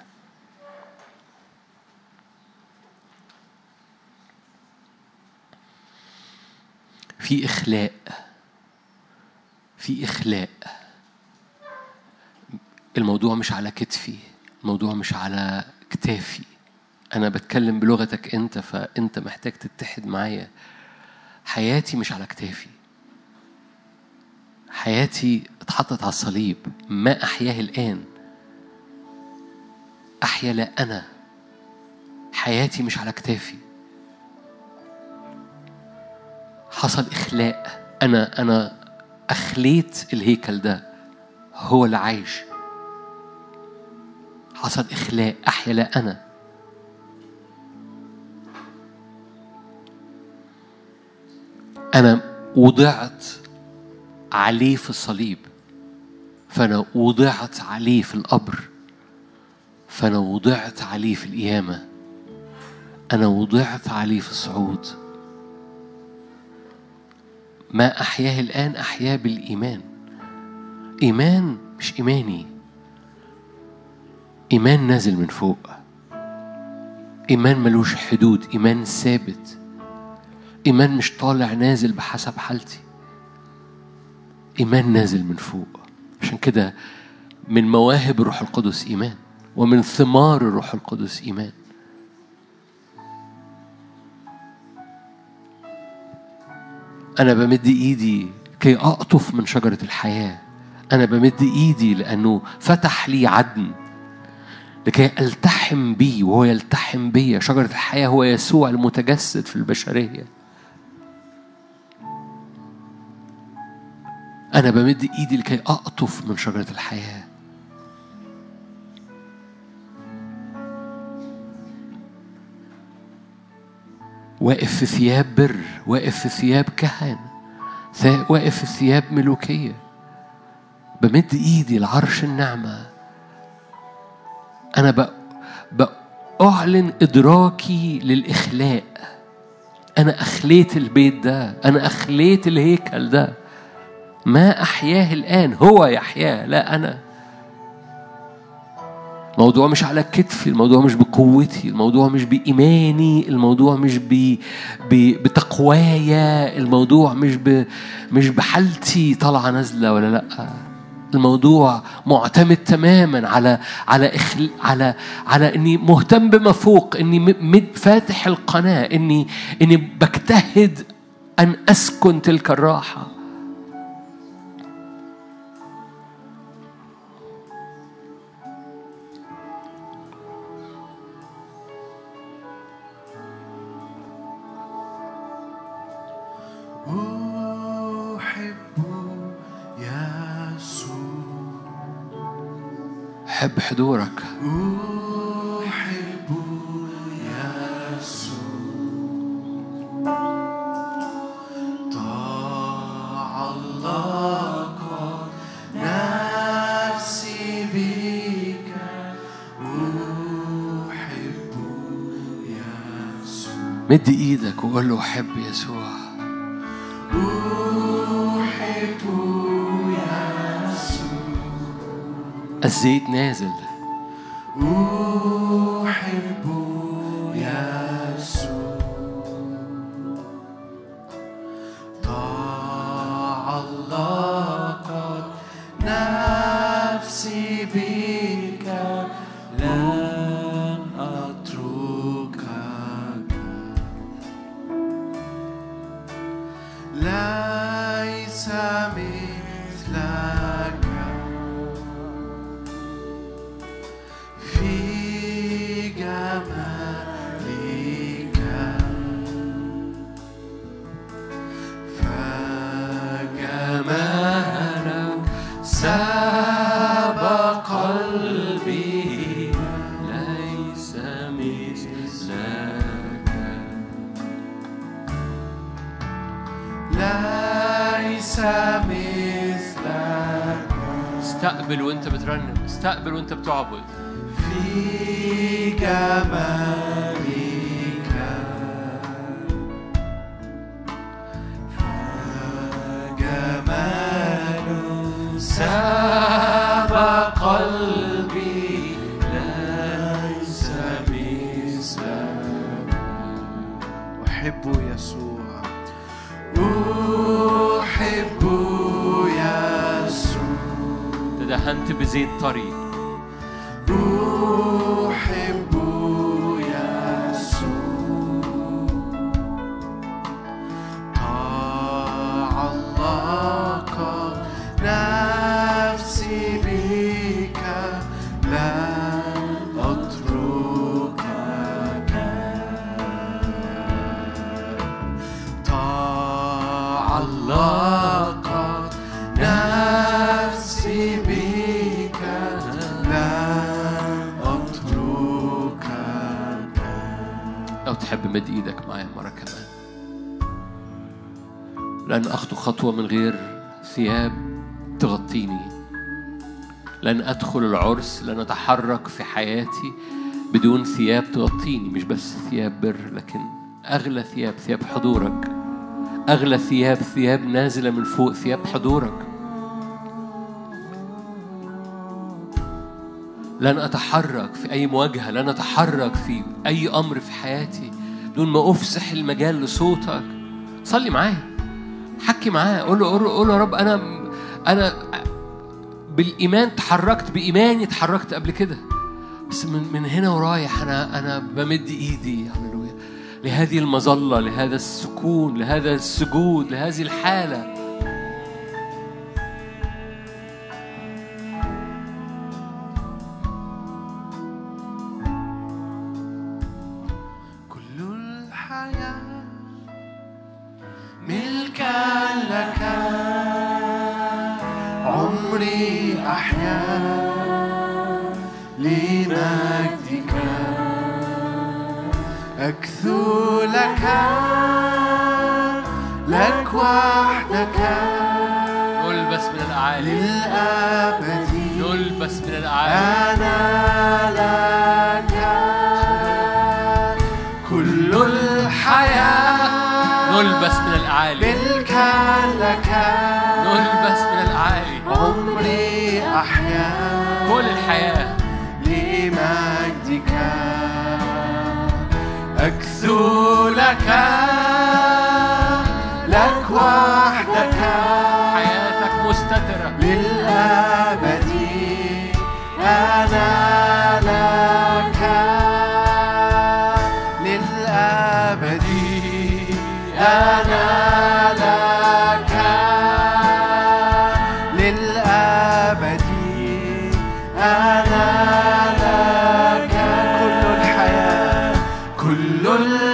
في إخلاء في إخلاء الموضوع مش على كتفي الموضوع مش على كتافي أنا بتكلم بلغتك أنت فأنت محتاج تتحد معايا حياتي مش على كتافي حياتي اتحطت على الصليب ما أحياه الآن أحيا لا أنا حياتي مش على كتافي حصل إخلاء أنا أنا أخليت الهيكل ده هو اللي عايش حصل إخلاء أحيا لا أنا أنا وضعت عليه في الصليب فأنا وضعت عليه في القبر فأنا وضعت عليه في القيامة أنا وضعت عليه في الصعود ما أحياه الآن أحياه بالإيمان إيمان مش إيماني إيمان نازل من فوق إيمان ملوش حدود إيمان ثابت إيمان مش طالع نازل بحسب حالتي إيمان نازل من فوق عشان كده من مواهب الروح القدس إيمان ومن ثمار الروح القدس إيمان أنا بمد إيدي كي أقطف من شجرة الحياة أنا بمد إيدي لأنه فتح لي عدن لكي ألتحم بي وهو يلتحم بي شجرة الحياة هو يسوع المتجسد في البشرية أنا بمد إيدي لكي أقطف من شجرة الحياة واقف في ثياب بر واقف في ثياب كهنة ثا- واقف في ثياب ملوكية بمد إيدي لعرش النعمة أنا ب... بأعلن إدراكي للإخلاء أنا أخليت البيت ده أنا أخليت الهيكل ده ما أحياه الآن هو يحياه لا أنا الموضوع مش على كتفي الموضوع مش بقوتي الموضوع مش بإيماني الموضوع مش ب... ب... بتقوايا الموضوع مش ب... مش بحالتي طالعة نازلة ولا لأ الموضوع معتمد تماما على على إخل... على على اني مهتم بما فوق اني م- مد فاتح القناه اني اني بجتهد ان اسكن تلك الراحه أحب يسوع حب حضورك أحب يسوع تعلق نفسي بك أحب يسوع مد ايدك وقول له احب يسوع أحب يسوع الزيت نازل أحب يسوع تعلقت نفسي بك لن أتركك ليس مثلك في جمالك فجمالك سبق قلبي ليس مثلك ليس مثلك استقبل وانت بترنم استقبل وانت بتعبد في جمالك جمال سبق قلبي ليس مثلك أحب يسوع أحب يسوع تدهنت بزيت طري أحب يسوع تعلقت نفسي بك لن أتركك تعلقت نفسي بك لن أتركك لو تحب مد ايدك معايا مرة كمان لن أخطو خطوة من غير ثياب تغطيني لن أدخل العرس لن أتحرك في حياتي بدون ثياب تغطيني مش بس ثياب بر لكن أغلى ثياب ثياب حضورك أغلى ثياب ثياب نازلة من فوق ثياب حضورك لن أتحرك في أي مواجهة لن أتحرك في أي أمر في حياتي دون ما أفسح المجال لصوتك صلي معايا حكي معاه قول له قول له قول له يا رب أنا أنا بالإيمان تحركت بإيماني تحركت قبل كده بس من من هنا ورايح أنا أنا بمد إيدي هللويا لهذه المظلة لهذا السكون لهذا السجود لهذه الحالة كل الحياة ملكا لك عمري أحيا لمجدك أكثو لك لك وحدك نلبس من الأعالي للأبد نلبس من الأعالي أنا لك كل الحياة نلبس من الأعالي ملكا لك نلبس من الأعالي عمري أحيا كل الحياة لمجدك أكثو لك لك وحدك حياتك مستترة للأبد أنا لك للأبد أنا لك للأبد أنا لك كل الحياة كل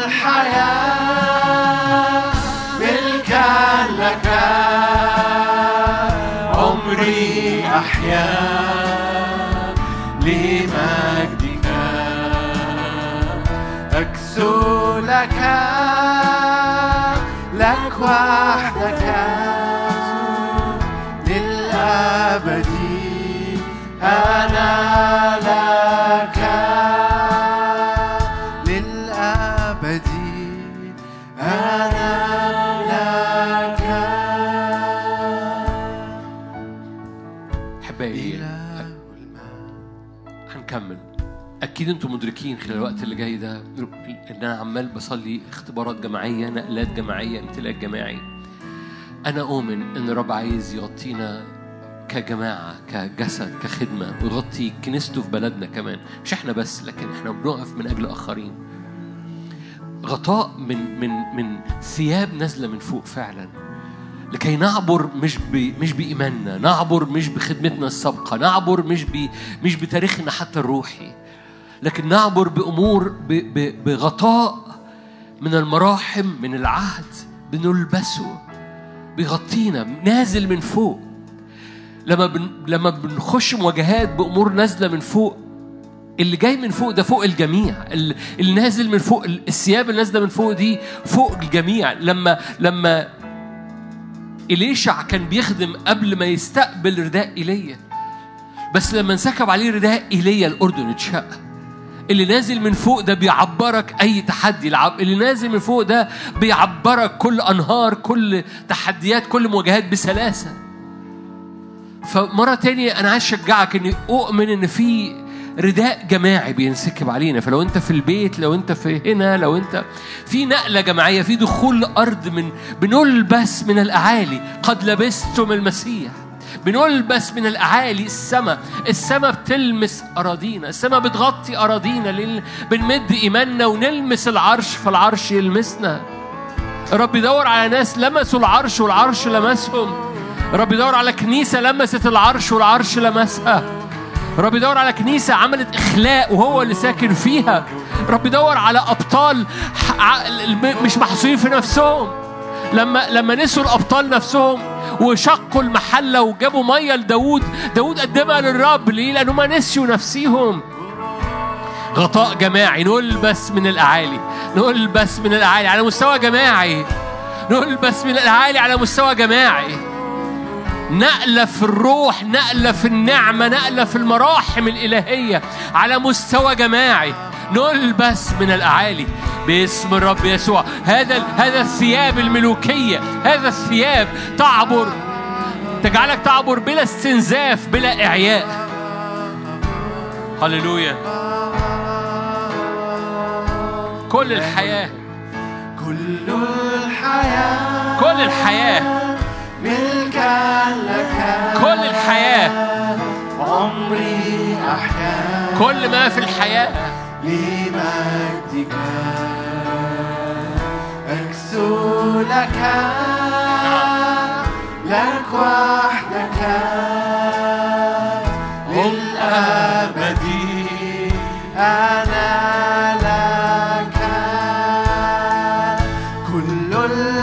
الحياة ملكا لك عمري أحيا لمجدك أكسو لك لك وحدك للأبد أنا لك للأبد أنا لك أحبائي إله الماء هنكمل اكيد انتم مدركين خلال الوقت اللي جاي ده ان انا عمال بصلي اختبارات جماعيه نقلات جماعيه امتلاك جماعي انا اؤمن ان الرب عايز يغطينا كجماعه كجسد كخدمه ويغطي كنيسته في بلدنا كمان مش احنا بس لكن احنا بنقف من اجل اخرين غطاء من من من ثياب نازله من فوق فعلا لكي نعبر مش ب... مش بإيماننا نعبر مش بخدمتنا السابقة نعبر مش ب... مش بتاريخنا حتى الروحي لكن نعبر بأمور ب... ب... بغطاء من المراحم من العهد بنلبسه بيغطينا نازل من فوق لما بن... لما بنخش مواجهات بأمور نازلة من فوق اللي جاي من فوق ده فوق الجميع ال- اللي نازل من فوق الثياب اللي نازله من فوق دي فوق الجميع لما لما إليشع كان بيخدم قبل ما يستقبل رداء إيليا بس لما انسكب عليه رداء إيليا الأردن اتشق اللي نازل من فوق ده بيعبرك أي تحدي العب- اللي نازل من فوق ده بيعبرك كل أنهار كل تحديات كل مواجهات بسلاسة فمرة تانية أنا عايز أشجعك إني أؤمن إن في رداء جماعي بينسكب علينا فلو أنت في البيت لو أنت في هنا لو أنت في نقلة جماعية في دخول لأرض من بنلبس من الأعالي قد لبستم المسيح بنلبس من الأعالي السماء السماء بتلمس أراضينا السماء بتغطي أراضينا لأن بنمد إيماننا ونلمس العرش فالعرش يلمسنا رب يدور على ناس لمسوا العرش والعرش لمسهم رب يدور على كنيسة لمست العرش والعرش لمسها رب يدور على كنيسة عملت إخلاء وهو اللي ساكن فيها رب يدور على أبطال ح- ع- م- مش محصورين في نفسهم لما لما نسوا الأبطال نفسهم وشقوا المحلة وجابوا مية لداود داود قدمها للرب ليه؟ لأنهم نسيوا نفسيهم غطاء جماعي نلبس من الأعالي نلبس من الأعالي على مستوى جماعي نلبس من الأعالي على مستوى جماعي نقلة في الروح نقلة في النعمة نقلة في المراحم الإلهية على مستوى جماعي نلبس من الأعالي باسم الرب يسوع هذا هذا الثياب الملوكية هذا الثياب تعبر تجعلك تعبر بلا استنزاف بلا إعياء هللويا كل الحياة كل الحياة كل الحياة ملكا لك كل الحياة عمري أحيا كل ما في الحياة لمجدك أكسو لك لك وحدك للأبد أنا لك كل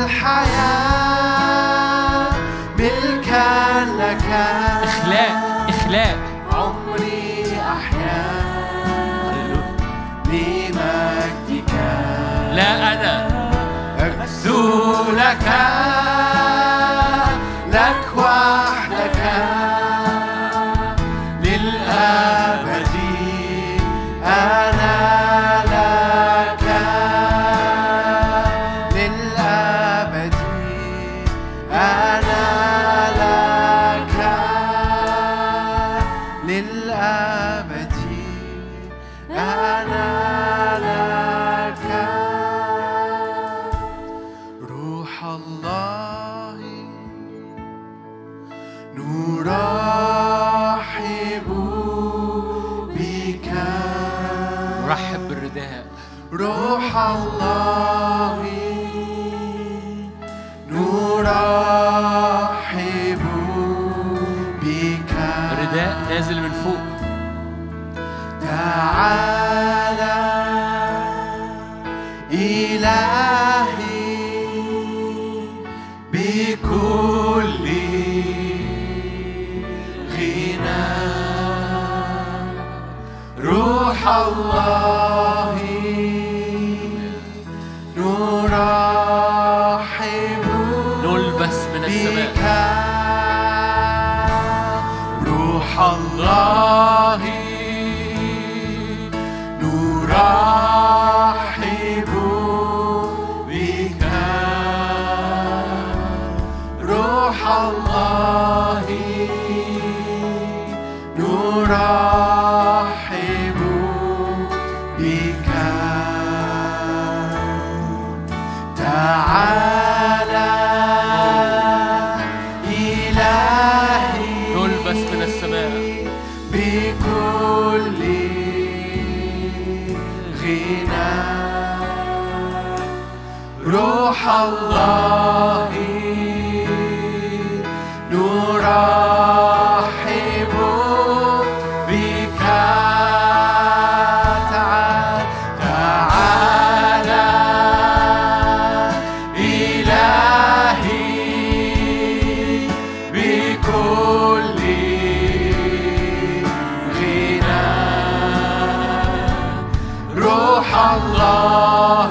الحياة ملكا لك إخلاء إخلاء عمري أحيا لمجدك لا أنا أكسو لك لك وحدك للأبد أنا لك للأبد أنا لك للأبد أنا لك روح الله نرحب بك رحب بالرداء روح الله نرحب بك رداء نازل من فوق تعالى إلهي بكل غنى روح الله نرحب نلبس من السماء بك روح الله نرحب بك روح الله نرحب بك تعالى إلهي نلبس من السماء بكل غنى روح الله نرحب بك تعال- تعالى إلهي بكل غنى روح الله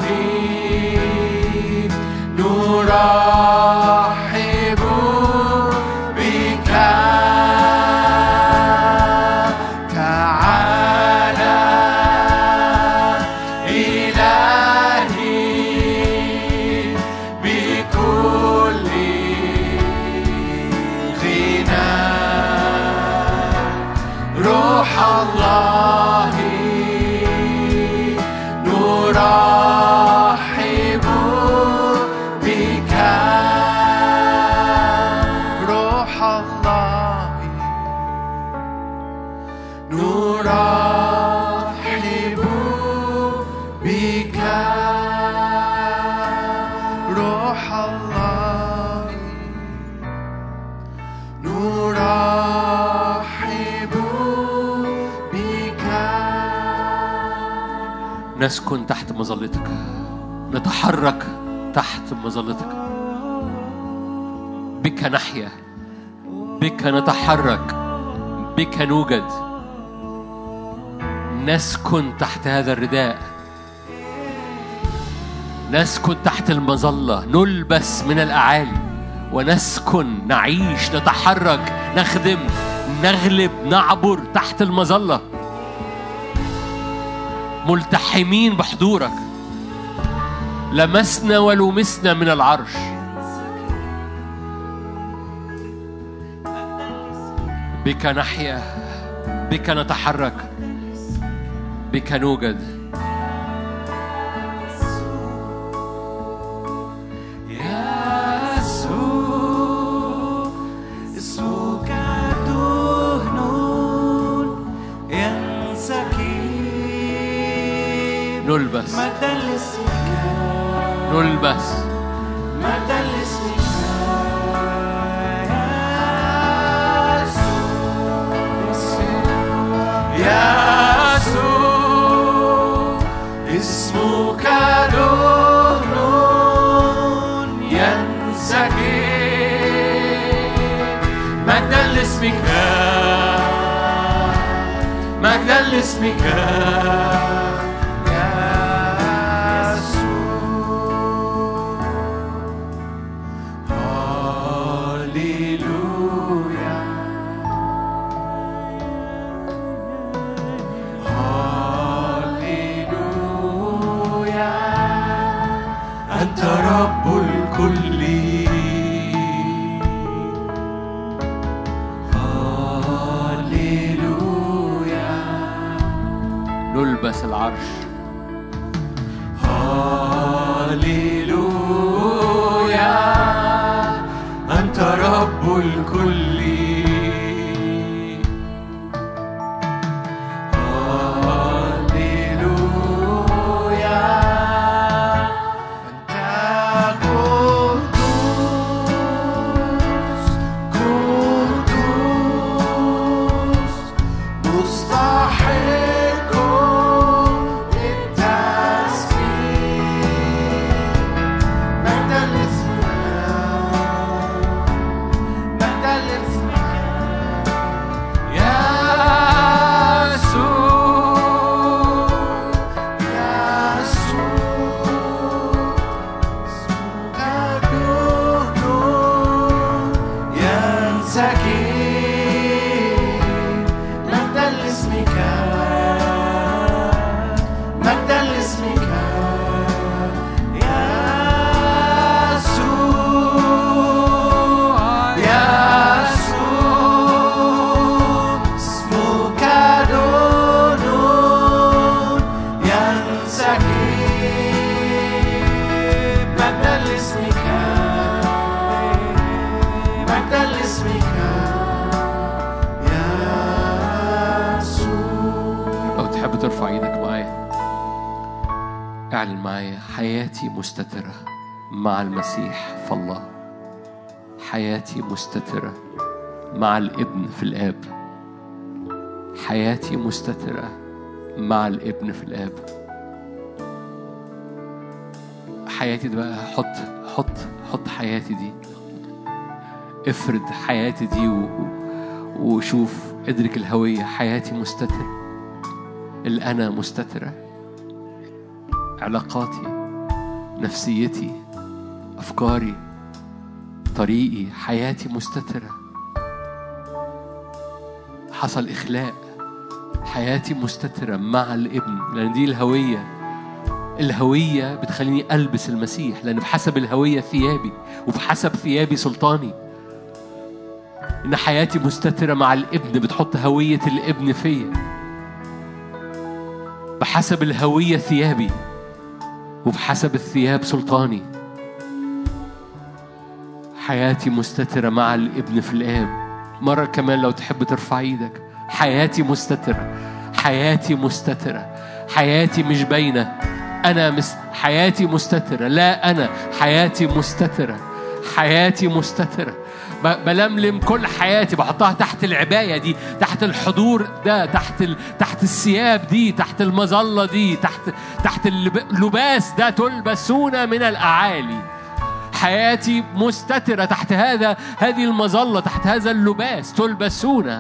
نرحب بك تعالى إلهي بكل غنى روح الله نرحب بك روح الله نرحب بك روح الله نرحب بك نسكن تحت مظلتك نتحرك تحت مظلتك بك نحيا بك نتحرك بك نوجد نسكن تحت هذا الرداء نسكن تحت المظلة نلبس من الأعالي ونسكن نعيش نتحرك نخدم نغلب نعبر تحت المظلة ملتحمين بحضورك لمسنا ولمسنا من العرش بك نحيا بك نتحرك بك نوجد يسوع اسمك دهن ينسكب نلبس مجدا لاسمك نلبس مجدا لاسمك يسوع يسوع اسمك دهن ينسكب مجدا لاسمك مجدا لاسمك يسوع هاليلويا هاليلويا أنت رب الكل هاليلويا نلبس العرش هاليلويا أنت رب الكل هاليلويا أنت قدوس قدوس مستحق للتسبيح مجدا لاسمك مجدا لاسمك يسوع يسوع اسمك دهن ينسكب مجدا لاسمك مجدا لاسمك يسوع يسوع اسمك دهن ينسكب مجدا لاسمك مجدا لاسمك يسوع لو تحب ترفع ايدك معايا اعلن معايا حياتي مستترة مع المسيح فالله حياتي مستترة مع الابن في الآب حياتي مستترة مع الابن في الآب حياتي ده بقى حط حط حط حياتي دي افرد حياتي دي و... وشوف ادرك الهوية حياتي مستترة الأنا مستترة علاقاتي نفسيتي أفكاري طريقي حياتي مستترة حصل إخلاء حياتي مستترة مع الابن لأن دي الهوية الهوية بتخليني ألبس المسيح لأن بحسب الهوية ثيابي وبحسب ثيابي سلطاني إن حياتي مستترة مع الابن بتحط هوية الابن فيا بحسب الهوية ثيابي وبحسب الثياب سلطاني حياتي مستترة مع الابن في الآب مرة كمان لو تحب ترفع ايدك حياتي مستترة حياتي مستترة حياتي مش باينة أنا مس... حياتي مستترة لا أنا حياتي مستترة حياتي مستترة ب- بلملم كل حياتي بحطها تحت العباية دي تحت الحضور ده تحت ال... تحت الثياب دي تحت المظلة دي تحت تحت اللب- اللباس ده تلبسون من الأعالي حياتي مستترة تحت هذا هذه المظلة تحت هذا اللباس تلبسون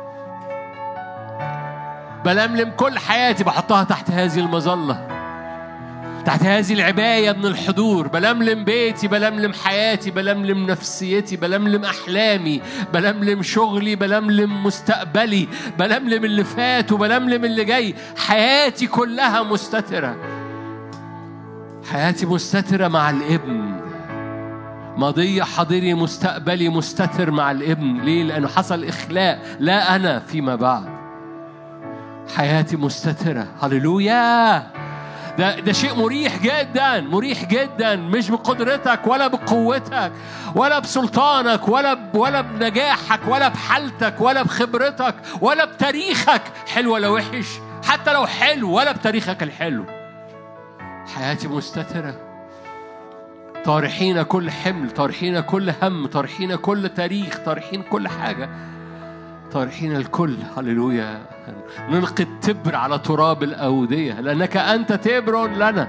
بلملم كل حياتي بحطها تحت هذه المظلة تحت هذه العباية من الحضور بلملم بيتي بلملم حياتي بلملم نفسيتي بلملم أحلامي بلملم شغلي بلملم مستقبلي بلملم اللي فات وبلملم اللي جاي حياتي كلها مستترة حياتي مستترة مع الابن ماضية حاضري مستقبلي مستتر مع الابن ليه؟ لأنه حصل إخلاء لا أنا فيما بعد حياتي مستترة هللويا ده ده شيء مريح جدا مريح جدا مش بقدرتك ولا بقوتك ولا بسلطانك ولا ب ولا بنجاحك ولا بحالتك ولا بخبرتك ولا بتاريخك حلو ولا وحش حتى لو حلو ولا بتاريخك الحلو حياتي مستترة طارحين كل حمل طارحين كل هم طارحين كل تاريخ طارحين كل حاجة طارحين الكل هللويا نلقي التبر على تراب الأودية لأنك أنت تبر لنا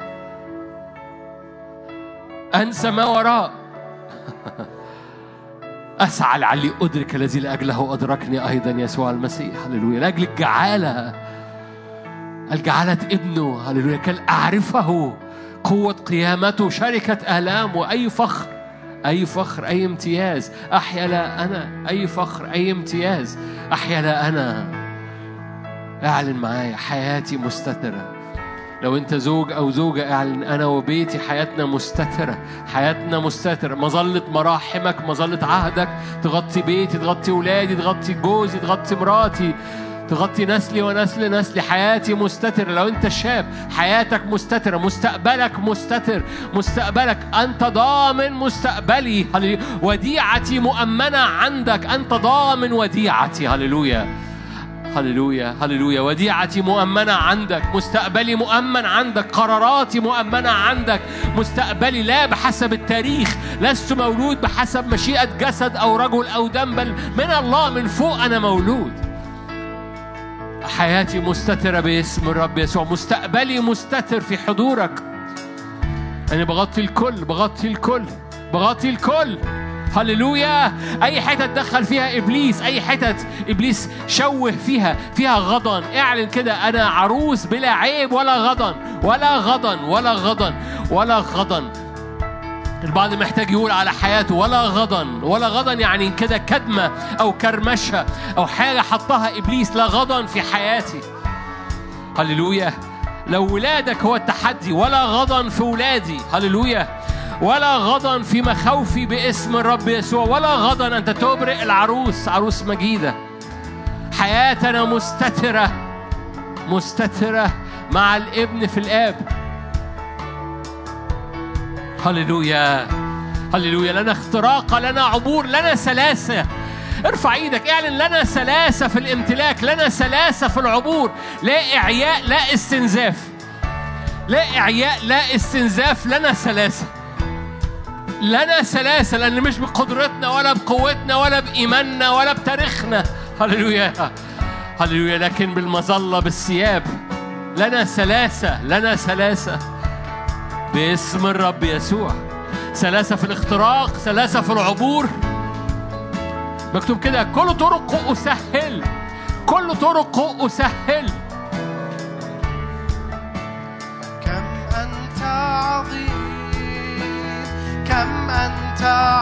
أنسى ما وراء أسعى لعلي أدرك الذي لأجله أدركني أيضا يسوع المسيح هللويا لأجل الجعالة الجعالة ابنه هللويا كي أعرفه قوة قيامته شركة آلامه أي فخر أي فخر أي امتياز أحيا لا أنا أي فخر أي امتياز أحيا لا أنا اعلن معايا حياتي مستترة لو انت زوج او زوجة اعلن انا وبيتي حياتنا مستترة حياتنا مستترة مظلة مراحمك مظلة عهدك تغطي بيتي تغطي ولادي تغطي جوزي تغطي مراتي تغطي نسلي ونسل نسلي حياتي مستترة لو انت شاب حياتك مستترة مستقبلك مستتر مستقبلك انت ضامن مستقبلي هللويا وديعتي مؤمنة عندك انت ضامن وديعتي هللويا هللويا هللويا وديعتي مؤمنة عندك مستقبلي مؤمن عندك قراراتي مؤمنة عندك مستقبلي لا بحسب التاريخ لست مولود بحسب مشيئة جسد أو رجل أو دم بل من الله من فوق أنا مولود حياتي مستترة باسم الرب يسوع مستقبلي مستتر في حضورك أنا بغطي الكل بغطي الكل بغطي الكل هللويا اي حته تدخل فيها ابليس اي حته ابليس شوه فيها فيها غضن اعلن كده انا عروس بلا عيب ولا غضن ولا غضن ولا غضن ولا غضن البعض محتاج يقول على حياته ولا غضن ولا غضن يعني كده كدمه او كرمشه او حاجه حطها ابليس لا غضن في حياتي هللويا لو ولادك هو التحدي ولا غضن في ولادي هللويا ولا غضن في مخاوفي باسم الرب يسوع ولا غضن أنت تبرئ العروس عروس مجيدة حياتنا مستترة مستترة مع الابن في الآب هللويا هللويا لنا اختراق لنا عبور لنا سلاسة ارفع ايدك اعلن لنا سلاسة في الامتلاك لنا سلاسة في العبور لا إعياء لا استنزاف لا إعياء لا استنزاف لنا سلاسة لنا سلاسة لأن مش بقدرتنا ولا بقوتنا ولا بإيماننا ولا بتاريخنا هللويا هللويا لكن بالمظلة بالثياب لنا سلاسة لنا سلاسة باسم الرب يسوع سلاسة في الاختراق سلاسة في العبور مكتوب كده كل طرق أسهل كل طرق أسهل كم أنت عظيم كم أنت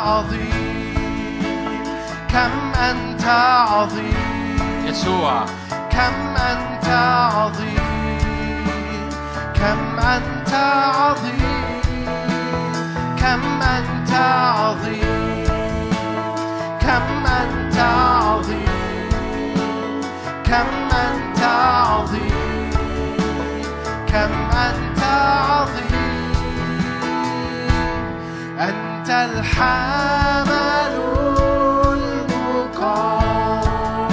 عظيم كم أنت عظيم يسوع كم أنت عظيم كم أنت عظيم كم أنت عظيم كم أنت عظيم كم أنت عظيم كم أنت عظيم أنت الحمل المقام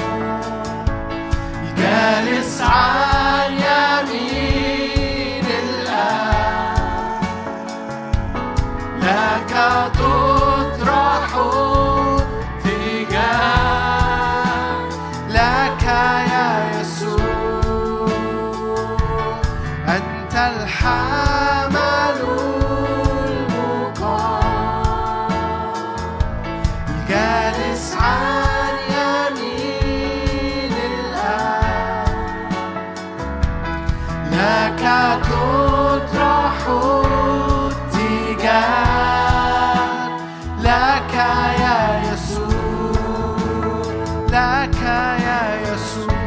جالس عن يمين الآب لك تطرح تجاه لك يا يسوع أنت الحمل المقام الجالس عن يمين الآب لك تطرح التيجان لك يا يسوع لك يا يسوع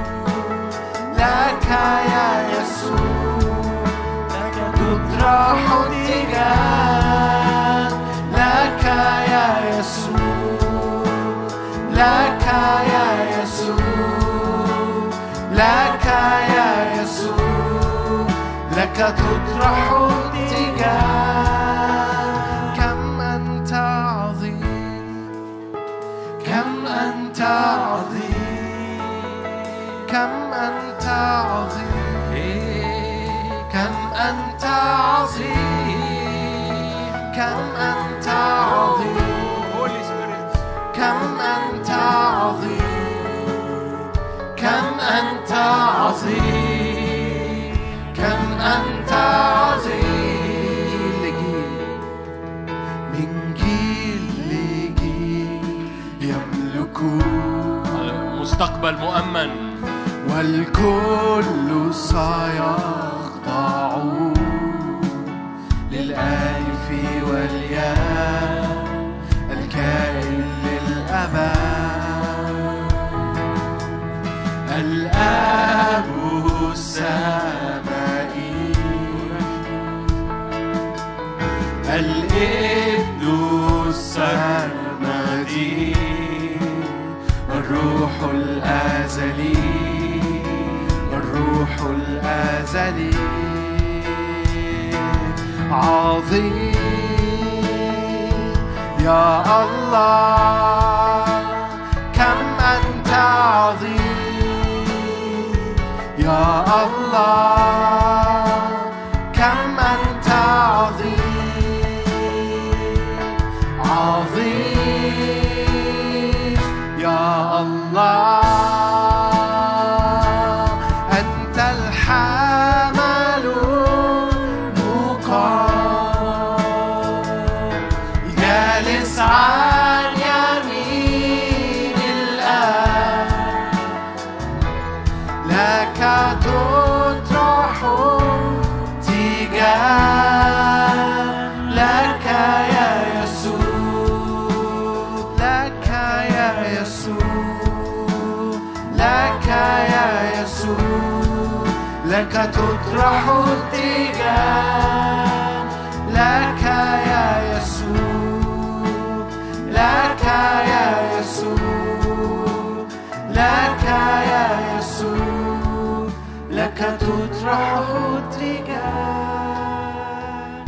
لك يا يسوع لك تطرح التيجان لك يا يسوع لك يا يسوع لك لك تطرح التجاه كم أنت عظيم كم أنت عظيم كم أنت عظيم كم أنت عظيم كم أنت عظيم كم أنت عظيم كم أنت عظيم كم أنت عظيم من جيل لجيل يملكون مستقبل مؤمن والكل سيخضع للآلف والياء الكائن للأبد الآب السمائي الابن السرمدي الروح الأزلي الروح الأزلي عظيم يا الله كم أنت عظيم يا الله كم أنت عظيم عظيم يا الله أنت الحمل المقام جالس عن يمين الآب لك تطرح تجاه لك يا يسوع لك يا يسوع لك يا يسوع لك تطرح التجاه لك يا يسوع لك يا يسوع لك يا يسوع لك تطرح التجاه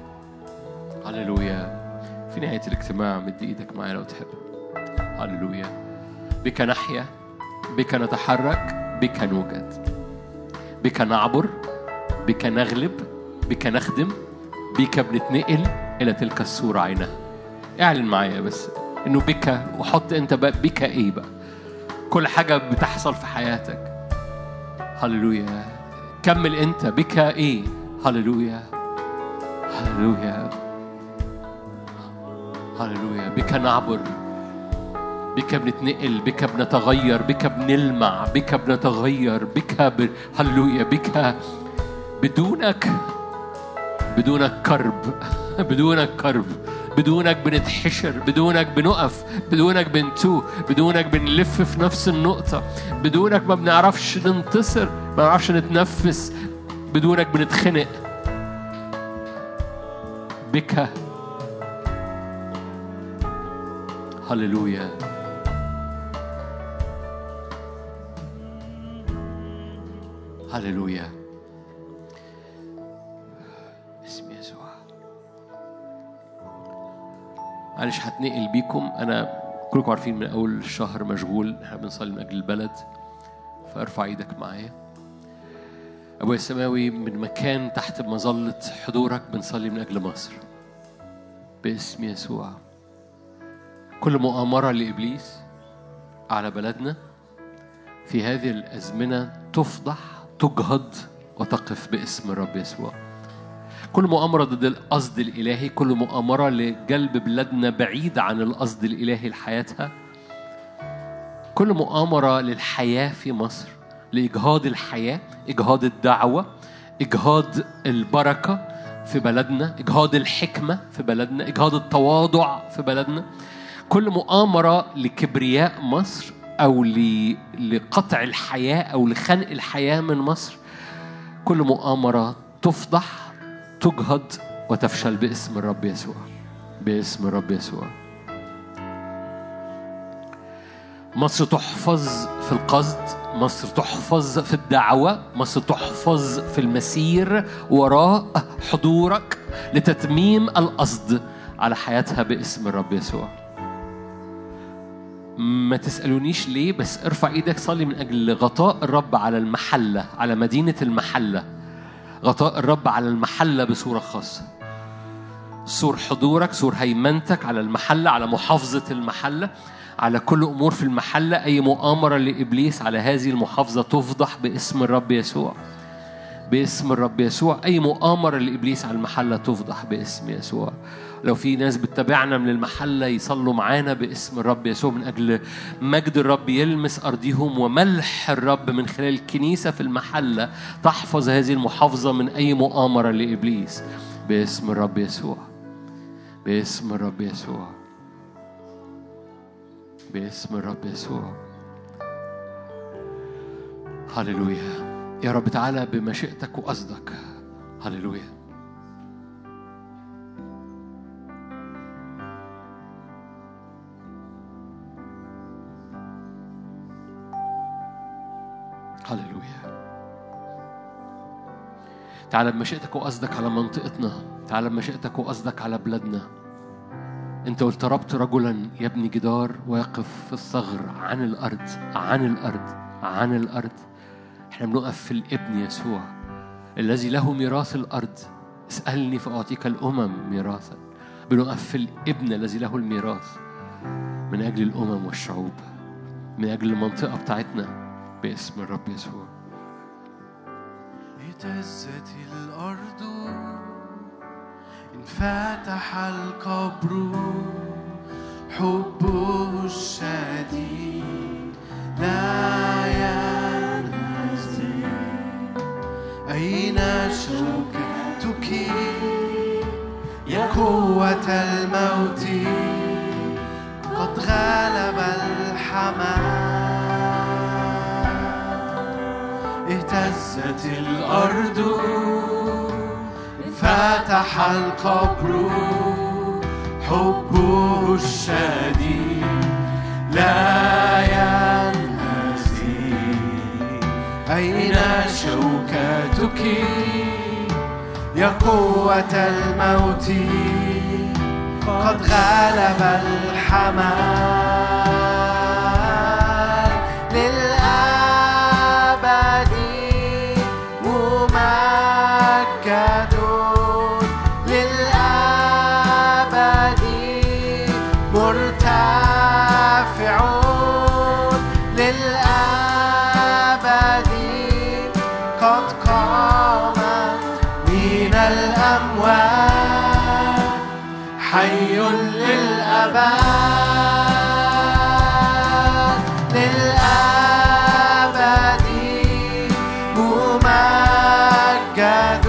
هللويا في نهاية الاجتماع مد ايدك معايا لو تحب هللويا بك نحيا بك نتحرك بك نوجد بك نعبر بك نغلب بك نخدم بك بنتنقل إلى تلك الصورة عينها اعلن معايا بس انه بك وحط انت بقى بك ايه بقى كل حاجة بتحصل في حياتك هللويا كمل انت بك ايه هللويا هللويا هللويا بك نعبر بك بنتنقل بك بنتغير بك بنلمع بك بنتغير بك ب... هللويا بك بدونك بدونك كرب بدونك كرب بدونك بنتحشر بدونك بنقف بدونك بنتوه بدونك بنلف في نفس النقطة بدونك ما بنعرفش ننتصر ما بنعرفش نتنفس بدونك بنتخنق بك هللويا هللويا اسم يسوع معلش هتنقل بيكم انا كلكم عارفين من اول الشهر مشغول احنا بنصلي من اجل البلد فارفع ايدك معايا ابويا السماوي من مكان تحت مظله حضورك بنصلي من اجل مصر باسم يسوع كل مؤامره لابليس على بلدنا في هذه الازمنه تفضح تجهض وتقف باسم الرب يسوع كل مؤامرة ضد القصد الإلهي كل مؤامرة لجلب بلادنا بعيد عن القصد الإلهي لحياتها كل مؤامرة للحياة في مصر لإجهاض الحياة إجهاض الدعوة إجهاض البركة في بلدنا إجهاض الحكمة في بلدنا إجهاض التواضع في بلدنا كل مؤامرة لكبرياء مصر أو ل- لقطع الحياة أو لخنق الحياة من مصر كل مؤامرة تفضح تجهض وتفشل باسم الرب يسوع باسم الرب يسوع مصر تحفظ في القصد مصر تحفظ في الدعوة مصر تحفظ في المسير وراء حضورك لتتميم القصد على حياتها باسم الرب يسوع ما تسألونيش ليه بس ارفع ايدك صلي من أجل غطاء الرب على المحلة على مدينة المحلة غطاء الرب على المحلة بصورة خاصة سور حضورك سور هيمنتك على المحلة على محافظة المحلة على كل أمور في المحلة أي مؤامرة لإبليس على هذه المحافظة تفضح باسم الرب يسوع باسم الرب يسوع أي مؤامرة لإبليس على المحلة تفضح باسم يسوع لو في ناس بتتابعنا من المحلة يصلوا معانا باسم الرب يسوع من أجل مجد الرب يلمس أرضهم وملح الرب من خلال الكنيسة في المحلة تحفظ هذه المحافظة من أي مؤامرة لإبليس باسم الرب يسوع باسم الرب يسوع باسم الرب يسوع هللويا يا رب تعالى بمشيئتك وقصدك هللويا هللويا تعالى بمشيئتك وقصدك على منطقتنا تعالى بمشيئتك وقصدك على بلادنا انت قلت ربط رجلا يبني جدار ويقف في الثغر عن الارض عن الارض عن الارض احنا بنقف في الابن يسوع الذي له ميراث الارض اسالني فاعطيك الامم ميراثا بنقف في الابن الذي له الميراث من اجل الامم والشعوب من اجل المنطقه بتاعتنا باسم الرب يسوع اهتزت الأرض انفتح القبر حبه الشديد لا ينهزم أين شوكتك يا قوة الموت قد غلب الحمام اهتزت الأرض فتح القبر حبه الشديد لا ينهزم أين شوكتك يا قوة الموت قد غلب الحمام للأبد ممجد للأبد مرتفع للأبد قد قام من الأموات حي للأبد للأبد ممجد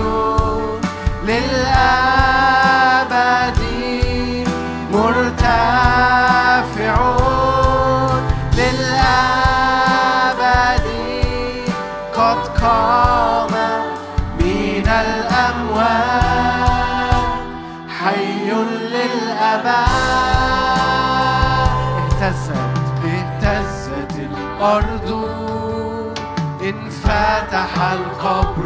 للأبد مرتفع للأبد قد قام من الأموات حي للأبد اهتزت اهتزت الأرض انفتح القبر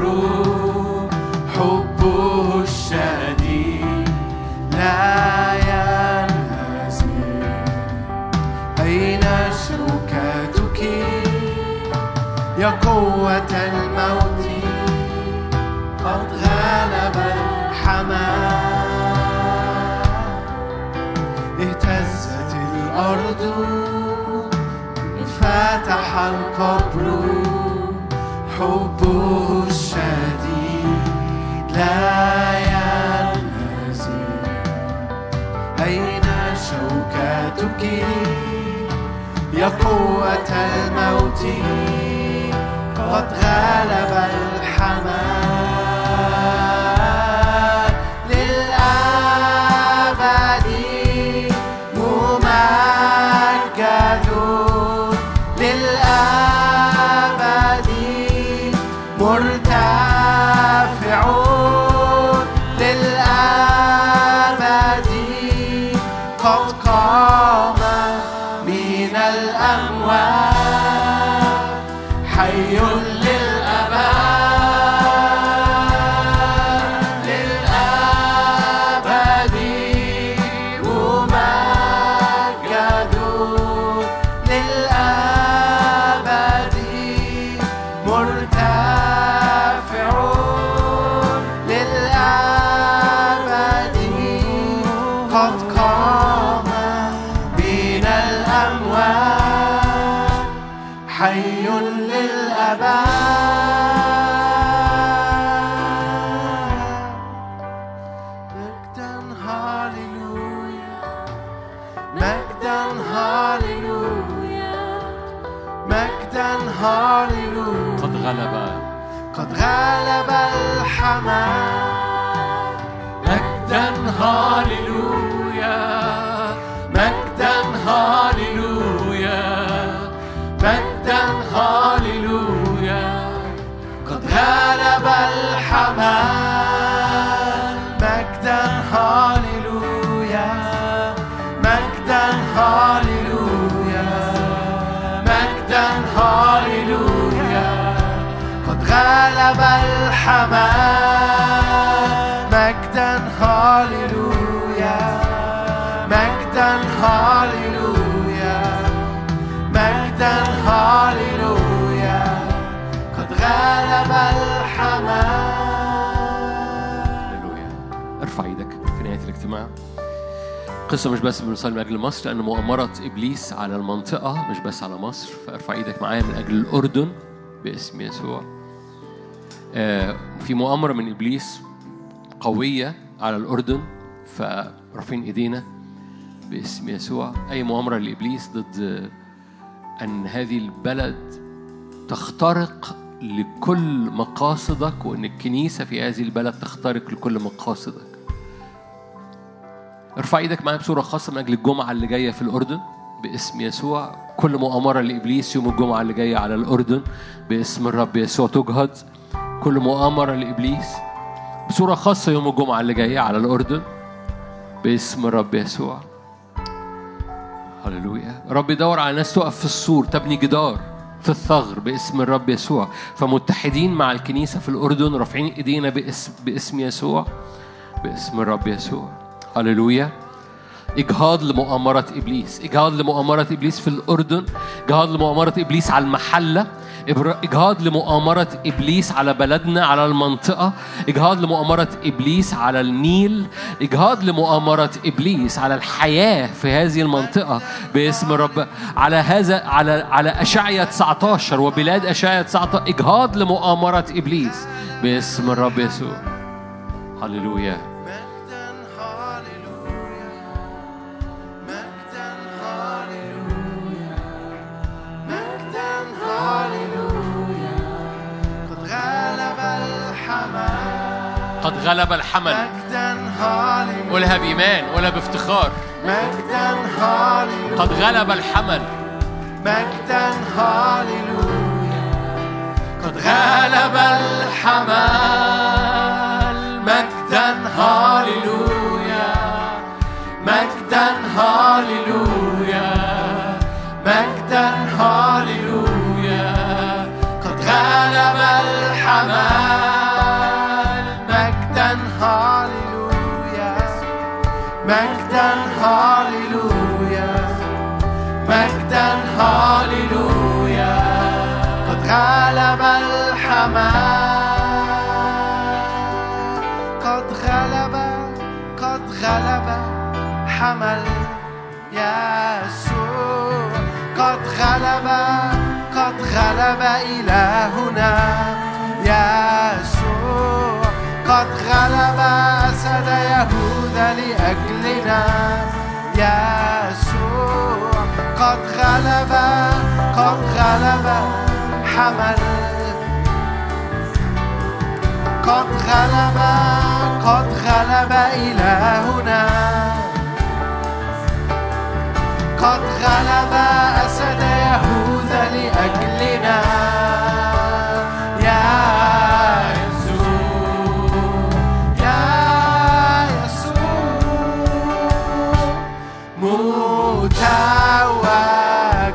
حبه الشديد لا ينهزم أين شوكتك يا قوة الموت قد غلب الحمام اهتزت الأرض فتح القبر حبه الشديد لا ينهزم أين شوكتك يا قوة الموت قد غلب الحمام للأبد ممجد للأبد مرتفع للأبد قد قام من بين الأموات حي للأبد للأبد ممجد للأبد مرتفع للأبد قد قام بين الأموات حي للأبد مجدا هاليلويا مجدا هاليلويا قد غلب قد غلب الحمام مجدا هاليلويا مجدا هاليلويا مجدا هاليلويا قد غلب الحمام مجدا هاليلويا مجدا هاليلويا مجدا هاليلويا قد غلب الحمام مجدا هاليلويا مجدا هاليلويا مجدا هاليلويا قد غلب الحمام هللويا ارفع ايدك في نهايه الاجتماع قصة مش بس بنصلي من أجل مصر لأن مؤامرة إبليس على المنطقة مش بس على مصر فارفع إيدك معايا من أجل الأردن باسم يسوع آه، في مؤامرة من إبليس قوية على الأردن فرافعين إيدينا باسم يسوع أي مؤامرة لإبليس ضد أن هذه البلد تخترق لكل مقاصدك وأن الكنيسة في هذه البلد تخترق لكل مقاصدك ارفع ايدك معايا بصورة خاصة من أجل الجمعة اللي جاية في الأردن باسم يسوع كل مؤامرة لإبليس يوم الجمعة اللي جاية على الأردن باسم الرب يسوع تجهد كل مؤامرة لإبليس بصورة خاصة يوم الجمعة اللي جاية على الأردن باسم الرب يسوع هللويا رب يدور على ناس تقف في السور تبني جدار في الثغر باسم الرب يسوع فمتحدين مع الكنيسة في الأردن رافعين إيدينا باسم, باسم يسوع باسم الرب يسوع هللويا إجهاض لمؤامرة إبليس إجهاض لمؤامرة إبليس في الأردن إجهاض لمؤامرة إبليس على المحلة إبر- إجهاض لمؤامرة إبليس على بلدنا على المنطقة إجهاض لمؤامرة إبليس على النيل إجهاض لمؤامرة إبليس على الحياة في هذه المنطقة باسم الرب على هذا على على أشعية 19 وبلاد أشعية 19 إجهاض لمؤامرة إبليس باسم الرب يسوع هللويا مجدا هاليلويا مجدا هاليلويا مجدا هاليلويا قد غلب الحمام قد غلب الحمل مجدا هاليلويا قولها بإيمان قولها بافتخار مجدا هاليلويا قد غلب الحمل مجدا هاليلويا قد غلب الحمال مجدا هاليلويا مجدا هاليلويا مجدا هاليلويا قد غلب الحمال مجدا هاليلويا مجدا هاليلويا مجدا هاليلويا قد غلب الحمام قد غلب قد غلب حمل يسوع قد غلب قد غلب إلهنا يسوع قد غلب أسد يهوذا لأجلنا يسوع قد غلب قد غلب حمل قد غلب قد غلب إلهنا قد غلب أسد يهوذا لأجلنا يا يسوع يا يسوع متوجد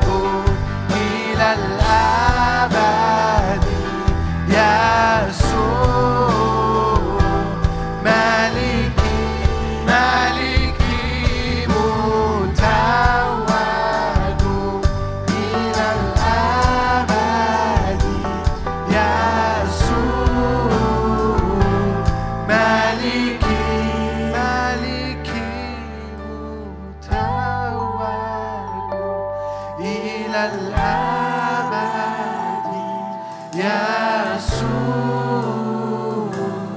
الأبد يسوع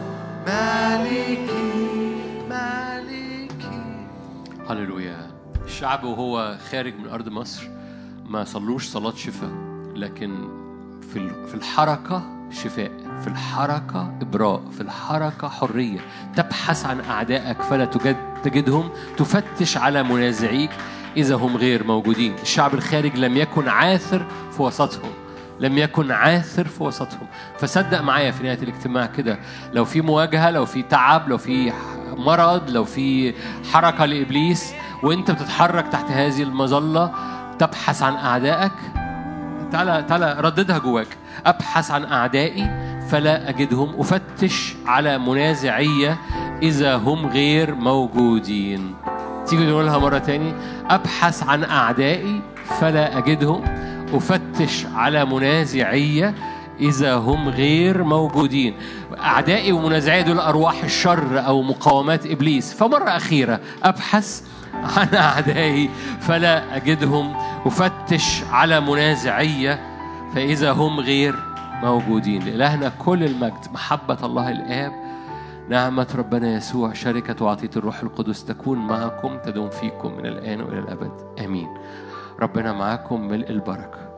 مالكي مالكي هللويا الشعب وهو خارج من ارض مصر ما صلوش صلاه شفاء لكن في ال- في الحركه شفاء في الحركه ابراء في الحركه حريه تبحث عن اعدائك فلا تجد تجدهم تفتش على منازعيك اذا هم غير موجودين الشعب الخارج لم يكن عاثر في وسطهم لم يكن عاثر في وسطهم فصدق معايا في نهايه الاجتماع كده لو في مواجهه لو في تعب لو في مرض لو في حركه لابليس وانت بتتحرك تحت هذه المظله تبحث عن اعدائك تعالى تعالى رددها جواك ابحث عن اعدائي فلا اجدهم افتش على منازعيه اذا هم غير موجودين تيجي نقولها مره تاني ابحث عن اعدائي فلا اجدهم افتش على منازعيه اذا هم غير موجودين اعدائي ومنازعيه دول ارواح الشر او مقاومات ابليس فمره اخيره ابحث عن أعدائي فلا أجدهم أفتش على منازعية فإذا هم غير موجودين لإلهنا كل المجد محبة الله الآب نعمة ربنا يسوع شركة وعطية الروح القدس تكون معكم تدوم فيكم من الآن وإلى الأبد آمين ربنا معاكم ملء البركة